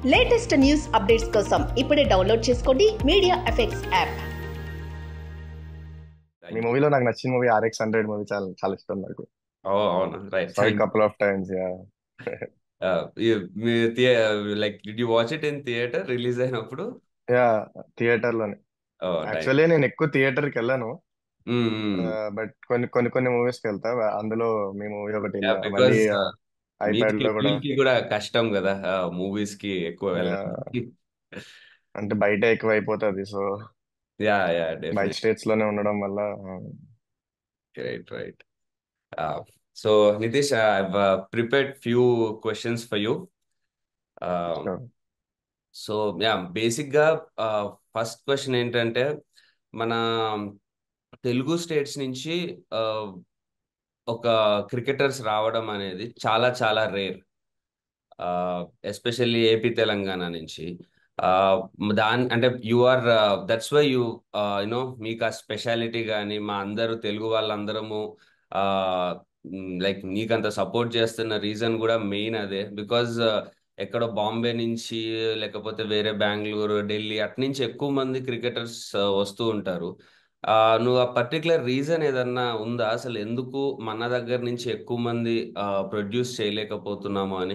Latest news updates కోసం ఇప్పుడే download చేసుకోండి మీడియా ఎఫెక్ట్స్ యాప్ మీ మూవీలో నాకు నచ్చిన మూవీ ఆర్ఎక్స్ హండ్రెడ్ మూవీ చాలా చాలా ఇష్టం నాకు ఓ అవునా right sorry couple of times yeah like did you watch it in theatre release అయినప్పుడు యా థియేటర్ లోనే ఓ యాక్చువల్లీ నేను ఎక్కువ థియేటర్ కి వెళ్ళాను బట్ కొన్ని కొన్ని కొన్ని మూవీస్ కి వెళ్తా అందులో మీ మూవీ ఒకటి వెళ్ళా బికాస్ మళ్ళీ ఐప్యాడ్ వీటికి లో కూడా వీటికి కూడా కష్టం కదా మూవీస్ కి ఎక్కువ యా, వెళ్ళడం అంటే బయట ఎక్కువ అయిపోతుంది సో యా యా బయట డెఫినెట్ స్టేట్స్ లోనే ఉండడం వల్ల right right so Nitish I prepared few questions for you so yeah బేసిక్గా ఫస్ట్ క్వశ్చన్ ఏంటంటే మన తెలుగు స్టేట్స్ నుంచి uh, ఒక క్రికెటర్స్ రావడం అనేది చాలా చాలా రేర్ ఎస్పెషల్లీ ఏపీ తెలంగాణ నుంచి దాని అంటే you are that's why you you know మీకు ఆ స్పెషాలిటీ కానీ మా అందరూ తెలుగు వాళ్ళందరము లైక్ నీకు అంత సపోర్ట్ చేస్తున్న రీజన్ కూడా మెయిన్ అదే బికాజ్ ఎక్కడో బాంబే నుంచి లేకపోతే వేరే బెంగళూరు ఢిల్లీ అటు నుంచి ఎక్కువ మంది క్రికెటర్స్ వస్తూ ఉంటారు ఆ, నువ్వు ఆ పర్టికులర్ రీజన్ ఏదన్నా ఉందా అసలు ఎందుకు మన దగ్గర నుంచి ఎక్కువ మంది ప్రొడ్యూస్ చేయలేకపోతున్నాము అని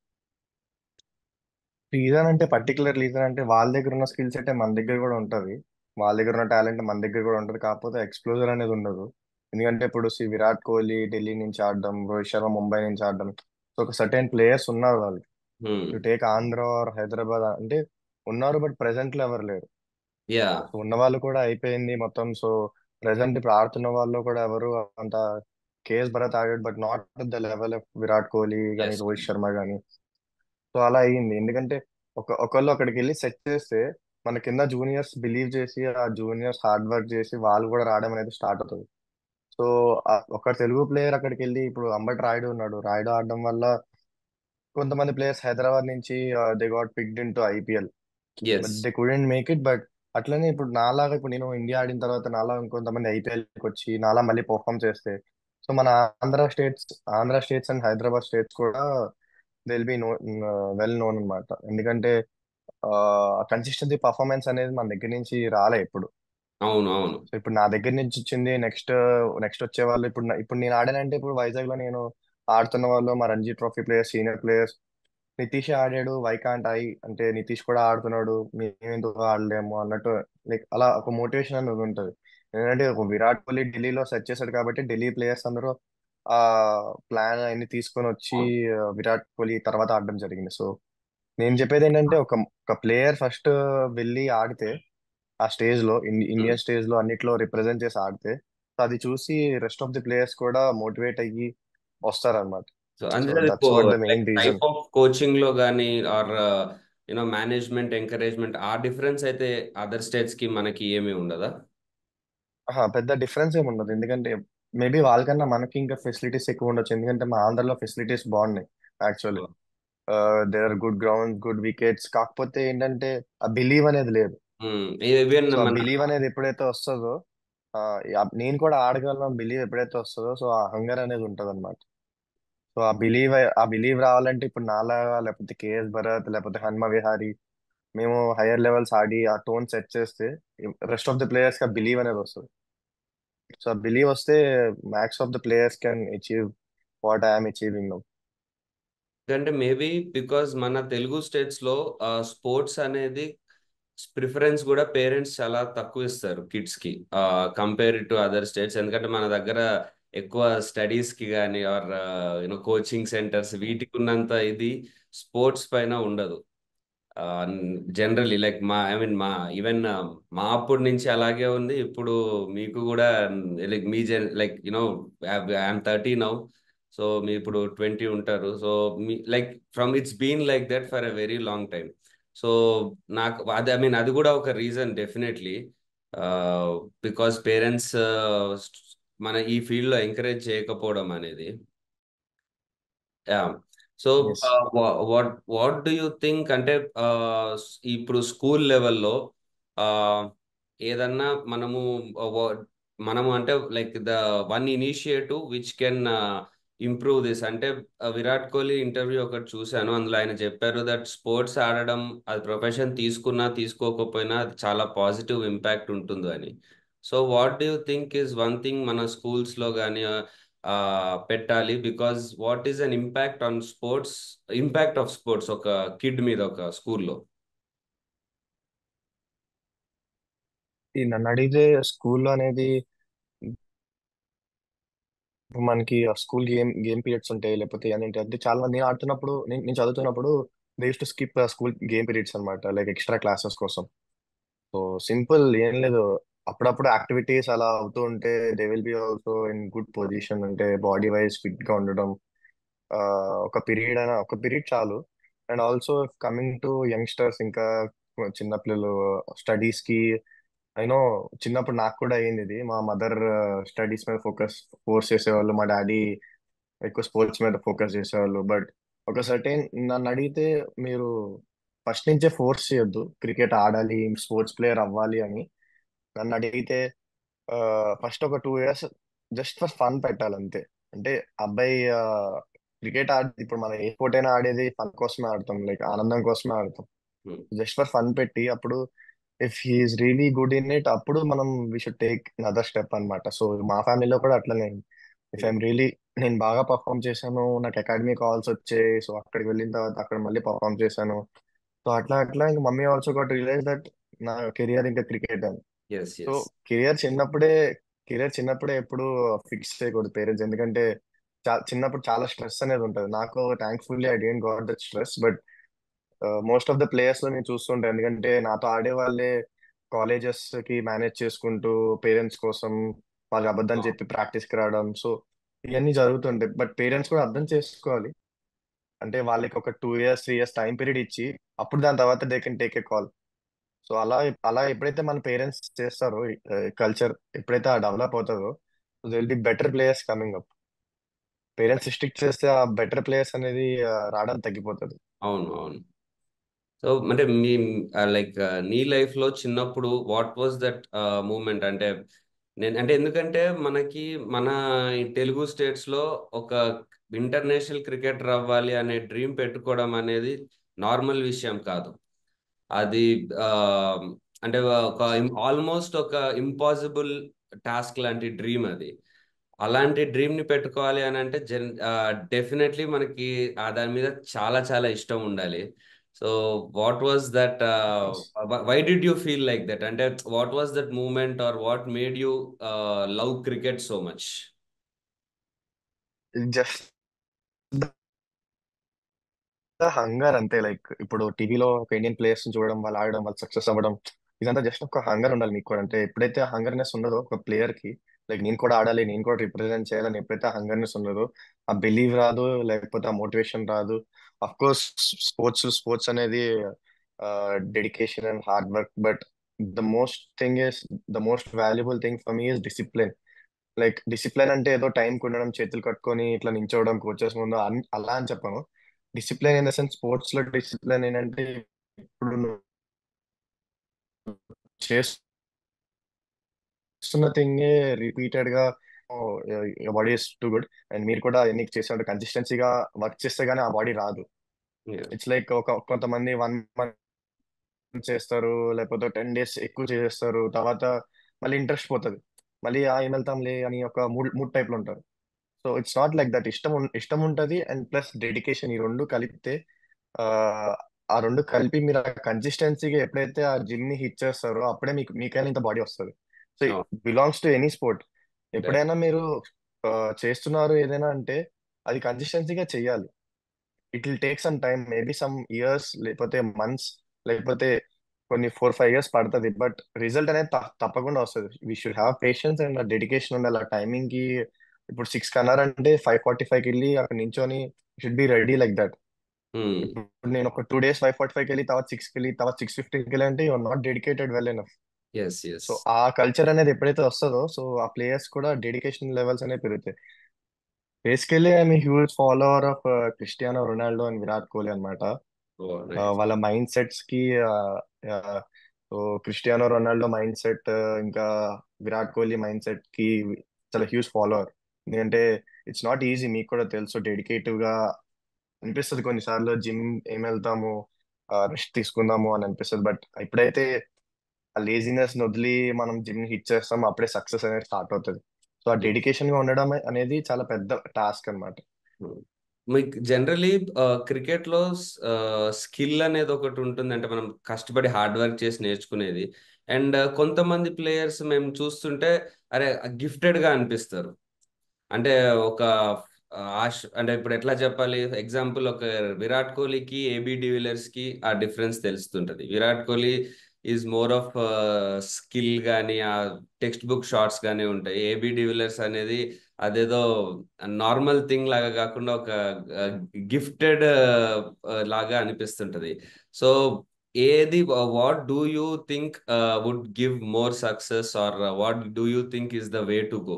రీజన్ అంటే పర్టికులర్ రీజన్ అంటే వాళ్ళ దగ్గర ఉన్న స్కిల్ సెట్ మన దగ్గర కూడా ఉంటది వాళ్ళ దగ్గర ఉన్న టాలెంట్ మన దగ్గర కూడా ఉంటది కాకపోతే ఎక్స్ప్లోజర్ అనేది ఉండదు ఎందుకంటే ఇప్పుడు సి విరాట్ కోహ్లీ ఢిల్లీ నుంచి ఆడడం రోహిత్ శర్మ ముంబై నుంచి ఆడడం సో ఒక సర్టెన్ ప్లేయర్స్ ఉన్నారు వాళ్ళు hmm. To take Andhra or Hyderabad అంటే ఉన్నారు బట్ ప్రెసెంట్ లో ఎవరు లేరు యా సో ఉన్న వాళ్ళు కూడా అయిపోయింది మొత్తం సో ప్రెసెంట్ ఇప్పుడు ఆడుతున్న వాళ్ళు కూడా ఎవరు అంత కేఎస్ భరత్ ఆడాడు but not the level of Virat Kohli కానీ ఎస్ రోహిత్ శర్మ కానీ సో అలా అయ్యింది ఎందుకంటే ఒక ఒకళ్ళు అక్కడికి వెళ్ళి సెట్ చేస్తే మన కింద జూనియర్స్ బిలీవ్ చేసి ఆ జూనియర్స్ హార్డ్ వర్క్ చేసి వాళ్ళు కూడా రావడం అనేది స్టార్ట్ అవుతుంది సో ఒక తెలుగు ప్లేయర్ అక్కడికి వెళ్ళి ఇప్పుడు అంబటి రాయుడు ఉన్నాడు రాయుడు ఆడడం వల్ల కొంతమంది ప్లేయర్స్ హైదరాబాద్ నుంచి they got picked into IPL yes but they couldn't make it but అట్లనే ఇప్పుడు నాలాగా ఇప్పుడు నేను ఇండియా ఆడిన తర్వాత నాలా ఇంకొంతమంది ఐపీఎల్ కి వచ్చి నాలా మళ్ళీ పర్ఫామ్ చేస్తే సో మన Andhra states Andhra states and Hyderabad states కూడా they will be no well known అనమాట ఎందుకంటే కన్సిస్టెన్సీ పర్ఫార్మెన్స్ అనేది మన దగ్గర నుంచి రాలే ఇప్పుడు అవును అవును సో ఇప్పుడు నా దగ్గర నుంచి వచ్చింది నెక్స్ట్ నెక్స్ట్ వచ్చే వాళ్ళు ఇప్పుడు నా- ఇప్పుడు నేను ఆడానంటే ఇప్పుడు వైజాగ్ లో నేను ఆడుతున్న వాళ్ళు మా Ranji trophy players senior players Nitish ఆడాడు వైకాంట్ ఐ అంటే నితీష్ కూడా ఆడుతున్నాడు మేమెందుకు ఆడలేము అన్నట్టు లైక్ అలా ఒక మోటివేషన్ అనేది ఉంటుంది ఎందుకంటే ఒక విరాట్ కోహ్లీ ఢిల్లీలో సెట్ చేశాడు కాబట్టి ఢిల్లీ ప్లేయర్స్ అందరూ ఆ ప్లాన్ అన్ని తీసుకొని వచ్చి అవును ఆ, విరాట్ కోహ్లీ తర్వాత ఆడడం జరిగింది సో నేను చెప్పేది ఏంటంటే ఒక ఒక ప్లేయర్ ఫస్ట్ వెళ్ళి ఆడితే ఆ స్టేజ్ లో ఇండి- హ్మ్. ఇండియన్ స్టేజ్ లో అన్నిట్లో రిప్రజెంట్ చేసి ఆడితే సో అది చూసి రెస్ట్ ఆఫ్ ది ప్లేయర్స్ కూడా మోటివేట్ అయ్యి వస్తారన్నమాట సో సో అంటే that's what the like main reason type of coaching లో కానీ ఆర్ యూనో మేనేజ్మెంట్ ఎంకరేజ్మెంట్ ఆ డిఫరెన్స్ అయితే అదర్ స్టేట్స్ కి మనకి ఏమీ ఉండదా పెద్ద డిఫరెన్స్ ఏమి ఉండదు ఎందుకంటే మేబీ వాళ్ళకన్నా మనకి ఇంకా ఫెసిలిటీస్ ఎక్కువ ఉండొచ్చు ఎందుకంటే మా ఆంధ్రలో ఫెసిలిటీస్ బాగున్నాయి actually there are good ground good wickets కాకపోతే ఏంటంటే ఆ బిలీవ్ అనేది లేదు ఈవెన్ సో ఆ మన బిలీవ్ అనేది ఎప్పుడైతే వస్తుందో ఆ, ఆ- నేను కూడా ఆడగలను బిలీవ్ ఎప్పుడైతే వస్తుందో సో ఆ హంగర్ అనేది ఉంటది అనమాట సో ఆ బిలీవ్ ఆ బిలీవ్ రావాలంటే ఇప్పుడు నాలాగా లేకపోతే కేఎస్ భరత్ లేకపోతే హనుమ విహారీ మేము హైయర్ లెవెల్స్ ఆడి ఆ టోన్ సెట్ చేస్తే రెస్ట్ ఆఫ్ ద ప్లేయర్స్ కి ఆ బిలీవ్ అనేది వస్తుంది సో ఆ బిలీవ్ వస్తే max of the players can achieve what I'm achieving now అంటే మేబీ బికాజ్ మన తెలుగు స్టేట్స్ లో స్పోర్ట్స్ అనేది ప్రిఫరెన్స్ కూడా పేరెంట్స్ చాలా తక్కువ ఇస్తారు కిడ్స్ కి కంపేర్ టు అదర్ స్టేట్స్ ఎందుకంటే మన దగ్గర ఎక్కువ స్టడీస్ కి కానీ ఆర్ యూనో కోచింగ్ సెంటర్స్ వీటికి ఉన్నంత ఇది స్పోర్ట్స్ పైన ఉండదు జనరలీ లైక్ మా ఐ మీన్ మా ఈవెన్ మా అప్పటి నుంచి అలాగే ఉంది ఇప్పుడు మీకు కూడా లైక్ మీ gen like you know I'm thirty now so మీ ఇప్పుడు ట్వంటీ ఉంటారు సో మీ like from it's been like that for a very long time so నాకు అది ఐ మీన్ అది కూడా ఒక రీజన్ డెఫినెట్లీ బికాస్ పేరెంట్స్ మన ఈ ఫీల్డ్ లో ఎంకరేజ్ చేయకపోవడం అనేది yeah so yes what what do you think అంటే uh, ఇప్పుడు స్కూల్ లెవెల్లో ఏదన్నా మనము uh, wa- మనము అంటే like the one initiative which can improve this అంటే ఆ, విరాట్ కోహ్లీ ఇంటర్వ్యూ ఒకటి చూశాను అందులో ఆయన చెప్పారు దట్ స్పోర్ట్స్ ఆడడం అది ప్రొఫెషన్ తీసుకున్నా తీసుకోకపోయినా అది చాలా పాజిటివ్ ఇంపాక్ట్ ఉంటుంది అని so what do you think is one thing మన స్కూల్స్లో కానీ పెట్టాలి because what is an impact on sports impact of sports ఒక కిడ్ మీద ఒక స్కూల్లో ఈ నన్ను అడిగితే స్కూల్లో అనేది ఇప్పుడు మనకి స్కూల్ గేమ్ గేమ్ పీరియడ్స్ ఉంటాయి లేకపోతే ఏంటంటే అంటే చాలా మంది నేను ఆడుతున్నప్పుడు నేను నేను చదువుతున్నప్పుడు they to skip school game periods అనమాట లైక్ ఎక్స్ట్రా క్లాసెస్ కోసం సో సింపుల్ ఏం లేదు అప్పుడప్పుడు యాక్టివిటీస్ అలా అవుతూ ఉంటే they will be also in good position అంటే బాడీ వైజ్ ఫిట్ గా ఉండడం ఆ, ఒక పీరియడ్ అయినా ఒక పీరియడ్ చాలు and also coming to youngsters ఇంకా చిన్న పిల్లలు స్టడీస్ కి అయినో చిన్నప్పుడు నాకు కూడా అయ్యింది ఇది మా మదర్ స్టడీస్ మీద ఫోకస్ ఫోర్స్ చేసేవాళ్ళు మా డాడీ ఎక్కువ స్పోర్ట్స్ మీద ఫోకస్ చేసేవాళ్ళు బట్ ఒక సర్టెన్ నన్ను అడిగితే మీరు ఫస్ట్ నుంచే ఫోర్స్ చేయొద్దు క్రికెట్ ఆడాలి స్పోర్ట్స్ ప్లేయర్ అవ్వాలి అని నన్ను అడిగితే ఫస్ట్ ఒక two years just for fun పెట్టాలి అంతే అంటే అబ్బాయి క్రికెట్ ఆడి ఇప్పుడు మనం ఏ స్పోర్ట్ అయినా ఆడేది ఫన్ కోసమే ఆడతాం లైక్ ఆనందం కోసమే ఆడతాం జస్ట్ ఫర్ ఫన్ పెట్టి అప్పుడు if he is really good in it అప్పుడు మనం we should take other step అన్నమాట సో మా ఫ్యామిలీలో కూడా అట్లనే ఇఫ్ ఐఎమ్ రియలీ నేను బాగా పర్ఫామ్ చేశాను నాకు అకాడమీ కాల్స్ వచ్చాయి సో అక్కడికి వెళ్ళిన తర్వాత అక్కడ మళ్ళీ పర్ఫామ్ చేశాను సో అట్లా అట్లా ఇంకా mummy also got realise that నా కెరియర్ ఇంకా క్రికెట్ అని ఎస్ సో ఎస్ కెరియర్ చిన్నప్పుడే కెరియర్ చిన్నప్పుడే ఎప్పుడు ఫిక్స్ చేయకూడదు పేరెంట్స్ ఎందుకంటే చా చిన్నప్పుడు చాలా స్ట్రెస్ అనేది ఉంటుంది నాకు thankfully I don't got that stress but most of the players లో నేను చూస్తుంటాను ఎందుకంటే నాతో ఆడే వాళ్ళే కాలేజెస్ కి మేనేజ్ చేసుకుంటూ పేరెంట్స్ కోసం వాళ్ళకి అబద్ధం చెప్పి ప్రాక్టీస్ కి రావడం సో ఇవన్నీ జరుగుతుంటాయి బట్ పేరెంట్స్ కూడా అర్థం చేసుకోవాలి అంటే వాళ్ళకి ఒక two years three years time period ఇచ్చి అప్పుడు దాని తర్వాత they can take a call so అలా అలా ఎప్పుడైతే మన పేరెంట్స్ చేస్తారో కల్చర్ ఎప్పుడైతే ఆ డెవలప్ అవుతుందో they will be better players coming up parents strict చేస్తే ఆ బెటర్ ప్లేయర్స్ అనేది ఆ, రావడం తగ్గిపోతుంది అవును అవును సో అంటే మీ లైక్ నీ లైఫ్ లో చిన్నప్పుడు వాట్ వాజ్ దట్ మూమెంట్ అంటే నేను అంటే ఎందుకంటే మనకి మన ఈ తెలుగు స్టేట్స్ లో ఒక ఇంటర్నేషనల్ క్రికెటర్ అవ్వాలి అనే డ్రీమ్ పెట్టుకోవడం అనేది నార్మల్ విషయం కాదు అది ఆ, అంటే ఒక ఆల్మోస్ట్ ఒక ఇంపాసిబుల్ టాస్క్ లాంటి డ్రీమ్ అది అలాంటి డ్రీమ్ ని పెట్టుకోవాలి అని అంటే జన్ డెఫినెట్లీ మనకి ఆ దాని మీద చాలా చాలా ఇష్టం ఉండాలి so what was that why did you feel like that అంటే what was that moment or what made you love cricket so much just hunger అంతే లైక్ ఇప్పుడు టీవీలో ఒక ఇండియన్ ప్లేయర్స్ చూడడం వాళ్ళు ఆడడం వాళ్ళు సక్సెస్ అవ్వడం ఇదంతా జస్ట్ ఒక హంగర్ ఉండాలి మీకు కూడా అంటే ఎప్పుడైతే హంగర్నెస్ ఉండదో ఒక ప్లేయర్ కి లైక్ నేను కూడా ఆడాలి నేను కూడా రిప్రజెంట్ చేయాలని ఎప్పుడైతే హంగర్నెస్ ఉండదో ఆ బిలీవ్ రాదు లేకపోతే ఆ మోటివేషన్ రాదు అఫ్ కోర్స్ స్పోర్ట్స్ స్పోర్ట్స్ అనేది dedication and hard work but the most thing is the most valuable thing for me is discipline like discipline అంటే ఏదో టైం ఉండడం చేతులు కట్టుకొని ఇట్లా నించోవడం కోచెస్ ముందు అన్- అలా అని చెప్పను discipline in the sense sports లో డిసిప్లిన్ ఏంటంటే ఇప్పుడు నువ్వు చేస్తున్న థింగ్ రిపీటెడ్ గా body is too good and మీరు కూడా ఎన్ని చేసినట్టు కన్సిస్టెన్సీగా వర్క్ చేస్తే గానీ ఆ బాడీ రాదు ఇట్స్ లైక్ ఒక కొంతమంది వన్ మంత్ చేస్తారు లేకపోతే టెన్ డేస్ ఎక్కువ చేస్తారు తర్వాత మళ్ళీ ఇంట్రెస్ట్ పోతుంది మళ్ళీ ఆ ఏం వెళ్తాంలే అని ఒక మూడ్ మూడ్ టైప్ లో ఉంటారు so it's not like that ఇష్టం ఉన్- ఇష్టం ఉంటది అండ్ ప్లస్ డెడికేషన్ ఈ రెండు కలిపితే ఆ ఆ రెండు కలిపి మీరు కన్సిస్టెన్సీగా ఎప్పుడైతే ఆ జిమ్ ని హిట్ చేస్తారో అప్పుడే మీకు మీకైనా ఇంత బాడీ వస్తుంది so belongs to any sport ఎప్పుడైనా మీరు ఆ, చేస్తున్నారు ఏదైనా అంటే అది కన్సిస్టెన్సీగా చెయ్యాలి it will take some time maybe some years లేకపోతే మంత్స్ లేకపోతే కొన్ని ఫోర్ ఫైవ్ ఇయర్స్ పడుతుంది బట్ రిజల్ట్ అనేది త- తప్పకుండా వస్తుంది we should have patience and dedication ఉండాలి ఆ టైమింగ్ కి ఇప్పుడు సిక్స్ కన్నారంటే ఫైవ్ ఫార్టీ ఫైవ్ కి వెళ్ళి అక్కడ నించొని should be ready like that ఇప్పుడు నేను ఒక two days five forty five కి వెళ్ళి తర్వాత సిక్స్ కి వెళ్ళి తర్వాత సిక్స్ ఫిఫ్టీకి వెళ్ళి అంటే you're not dedicated well enough yes yes so ఆ కల్చర్ అనేది ఎప్పుడైతే వస్తుందో సో ఆ ప్లేయర్స్ కూడా డెడికేషన్ లెవెల్స్ అనేవి పెరుగుతాయి basically I'm huge follower of Cristiano Ronaldo and Virat Kohli అనమాట ఓ ఆ, నైస్ వాళ్ళ మైండ్ సెట్స్ కి so Cristiano Ronaldo mind set ఇంకా విరాట్ కోహ్లీ మైండ్ సెట్ కి చాలా హ్యూజ్ ఫాలోవర్ ఎందుకంటే ఇట్స్ నాట్ ఈజీ మీకు కూడా తెలుసు డెడికేటివ్ గా అనిపిస్తుంది కొన్నిసార్లు జిమ్ ఏం వెళ్తాము రెస్ట్ తీసుకుందాము అని అనిపిస్తుంది బట్ ఎప్పుడైతే ఆ లేజినెస్ వదిలి మనం జిమ్ హిట్ చేస్తాం అప్పుడే సక్సెస్ అనేది స్టార్ట్ అవుతుంది సో ఆ డెడికేషన్ గా ఉండడం అనేది చాలా పెద్ద టాస్క్ అన్నమాట మీకు జనరలీ క్రికెట్ లో స్కిల్ అనేది ఒకటి ఉంటుంది అంటే మనం కష్టపడి హార్డ్ వర్క్ చేసి నేర్చుకునేది అండ్ కొంతమంది ప్లేయర్స్ మేము చూస్తుంటే అరే గిఫ్టెడ్ గా అనిపిస్తారు అంటే ఒక ఆ, ఆశ అంటే ఇప్పుడు ఎట్లా చెప్పాలి ఎగ్జాంపుల్ ఒక విరాట్ కోహ్లీకి ఏబి డివిలియర్స్ కి ఆ డిఫరెన్స్ తెలుస్తుంటది Virat Kohli is more of skill కానీ ఆ టెక్స్ట్ బుక్ షార్ట్స్ కానీ ఉంటాయి ఏబి డివిలియర్స్ అనేది అదేదో నార్మల్ థింగ్ లాగా కాకుండా ఒక గిఫ్టెడ్ లాగా అనిపిస్తుంటది సో ఏది what do you think would give more success or what do you think is the way to go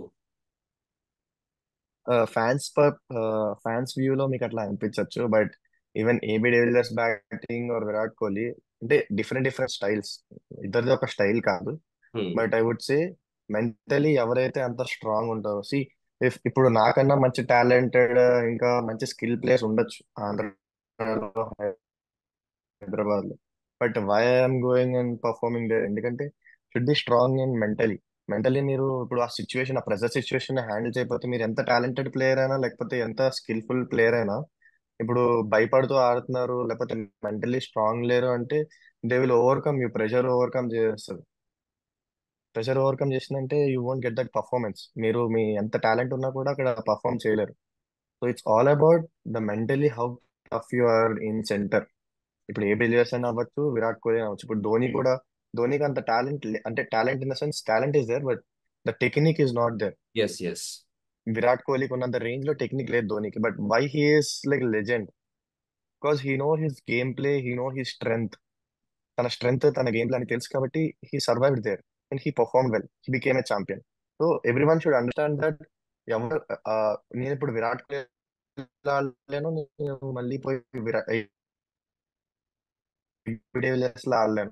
fans fans వ్యూలో మీకు అట్లా అనిపించవచ్చు but even AB de Villiers batting or Virat Kohli అంటే డిఫరెంట్ డిఫరెంట్ స్టైల్స్ ఇద్దరిది ఒక స్టైల్ కాదు but I would say mentally ఎవరైతే అంత స్ట్రాంగ్ ఉంటారో సి ఇఫ్ ఇప్పుడు నాకన్నా మంచి టాలెంటెడ్ ఇంకా మంచి స్కిల్ ప్లేయర్స్ ఉండొచ్చు ఆంధ్రలో హైదరాబాద్ లో but why I'm going and performing there ఎందుకంటే should be strong and mentally mentally మీరు ఇప్పుడు ఆ సిచ్యువేషన్ ఆ ప్రెజర్ సిచ్యువేషన్ హ్యాండిల్ చేయకపోతే మీరు ఎంత టాలెంటెడ్ ప్లేయర్ అయినా లేకపోతే ఎంత స్కిల్ఫుల్ ప్లేయర్ అయినా ఇప్పుడు భయపడుతూ ఆడుతున్నారు లేకపోతే మెంటలీ స్ట్రాంగ్ లేరు అంటే they will overcome you pressure overcome చేస్తారు ప్రెషర్ ఓవర్కమ్ చేసిందంటే you won't get that performance మీరు మీ ఎంత టాలెంట్ ఉన్నా కూడా అక్కడ పర్ఫార్మ్ చేయలేరు so it's all about the mentally how tough you are in centre ఇప్పుడు ఏ బిలియర్స్ అయినా అవ్వచ్చు విరాట్ కోహ్లీ అవ్వచ్చు ఇప్పుడు ధోని కూడా ధోనికి అంత టాలెంట్ అంటే talent in the sense talent is there but the technique is not there yes yes Virat కోహ్లీకి ఉన్నంత రేంజ్ లో టెక్నిక్ లేదు ధోనికి but why he is like legend because he know his game play he know his strength తన strength తన game play అని తెలుసు కాబట్టి he survived there and he perform well he became a champion so every one should understand that ఎవరు ఆ, నేను ఇప్పుడు విరాట్ కోహ్లీ ఆడలేను నేను మళ్ళీ పోయి విరాట్ డివిలియర్స్ లో ఆడలేను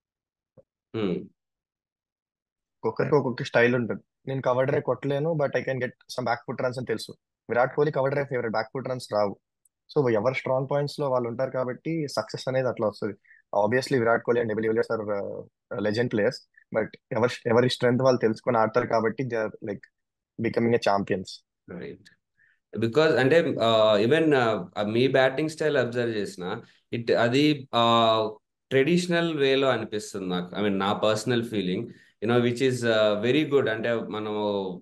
ఒక్కొక్కరికి ఒక్కొక్క స్టైల్ ఉంటుంది నేను కవర్ డ్రైవ్ కొట్టలేను but I can get some back foot runs అని తెలుసు Virat Kohli cover drive favourite back foot runs రావు సో ఎవరు స్ట్రాంగ్ పాయింట్స్ లో వాళ్ళు ఉంటారు కాబట్టి సక్సెస్ అనేది అట్లా వస్తుంది obviously Virat Kohli and de Villiers are legend players but ఎవరి ఎవరి స్ట్రెంగ్త్ వాళ్ళు తెలుసుకొని ఆడతారు కాబట్టి like becoming a champions right because అంటే ఈవెన్ మీ బ్యాటింగ్ స్టైల్ అబ్జర్వ్ చేసిన ఇట్ అది ట్రెడిషనల్ వేలో అనిపిస్తుంది నాకు ఐ మీన్ నా personal feeling you know which is very good అంటే మనము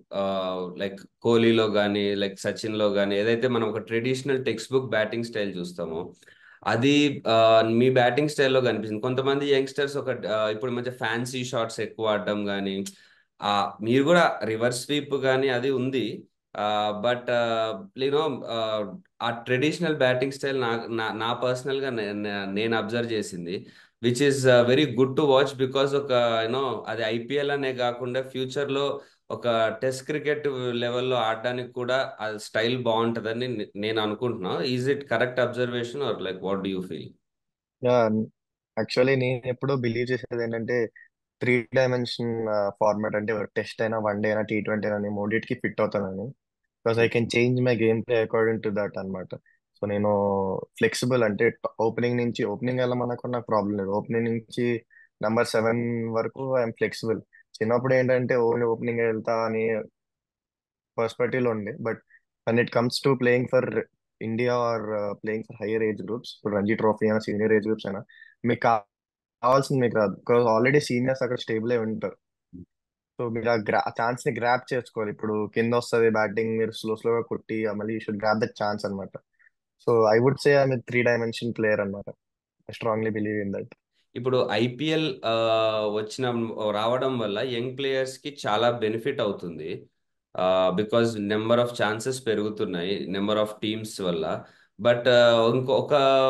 లైక్ కోహ్లీలో కానీ లైక్ సచిన్లో కానీ ఏదైతే మనం ఒక traditional textbook batting style చూస్తామో అది ఆ, మీ బ్యాటింగ్ స్టైల్లో కనిపిస్తుంది కొంతమంది యంగ్స్టర్స్ ఒక ఆ, ఇప్పుడు మంచి ఫ్యాన్సీ షాట్స్ ఎక్కువ ఆడడం కానీ ఆ మీరు కూడా రివర్స్ స్వీప్ కానీ అది ఉంది బట్ యూనో ఆ ట్రెడిషనల్ బ్యాటింగ్ స్టైల్ నా నా నా personal గా నే- నే- నేను అబ్జర్వ్ చేసింది which is very good to watch because ఒక యూనో అది ఐపీఎల్ అనే కాకుండా future లో ఒక టెస్ట్ క్రికెట్ లెవెల్లో ఆడడానికి కూడా ఆ స్టైల్ బాగుంటుందని నే- నేను అనుకుంటున్నా is it correct observation or like what do you feel actually నేను ఎప్పుడూ బిలీవ్ చేసేది ఏంటంటే త్రీ డైమెన్షన్ ఫార్మాట్ అంటే టెస్ట్ అయినా వన్ డే అయినా టీ ట్వంటీ అయినా నేను మూడింటికి ఫిట్ అవుతానని because I can change my game play according to that అన్నమాట సో నేను ఫ్లెక్సిబుల్ అంటే ఓపెనింగ్ నుంచి ఓపెనింగ్ వెళ్ళమన్నకు నాకు ప్రాబ్లం లేదు ఓపెనింగ్ నుంచి నెంబర్ సెవెన్ వరకు ఐఎమ్ ఫ్లెక్సిబుల్ చిన్నప్పుడు ఏంటంటే ఓన్లీ ఓపెనింగ్ వెళ్తా అని పర్స్పెక్టివ్ లో ఉండే but when it comes to playing for India or playing for higher age groups ఇప్పుడు రంజీ ట్రోఫీ అయినా సీనియర్ ఏజ్ గ్రూప్స్ అయినా మీకు కావాల్సింది మీకు రాదు బికాస్ ఆల్రెడీ సీనియర్స్ అక్కడ స్టేబుల్ అయి ఉంటారు సో మీరు ఆ గ్రా ఛాన్స్ ని గ్రాప్ చేసుకోవాలి ఇప్పుడు కింద వస్తుంది బ్యాటింగ్ మీరు స్లో స్లోగా కొట్టి ఆ మళ్ళీ you should grab that chance అనమాట so I would say I three dimension player అనమాట I strongly believe in that ఇప్పుడు ఐపీఎల్ వచ్చిన రావడం వల్ల యంగ్ ప్లేయర్స్ కి చాలా బెనిఫిట్ అవుతుంది బికాజ్ నెంబర్ ఆఫ్ ఛాన్సెస్ పెరుగుతున్నాయి నెంబర్ ఆఫ్ టీమ్స్ వల్ల బట్ ఇంకొక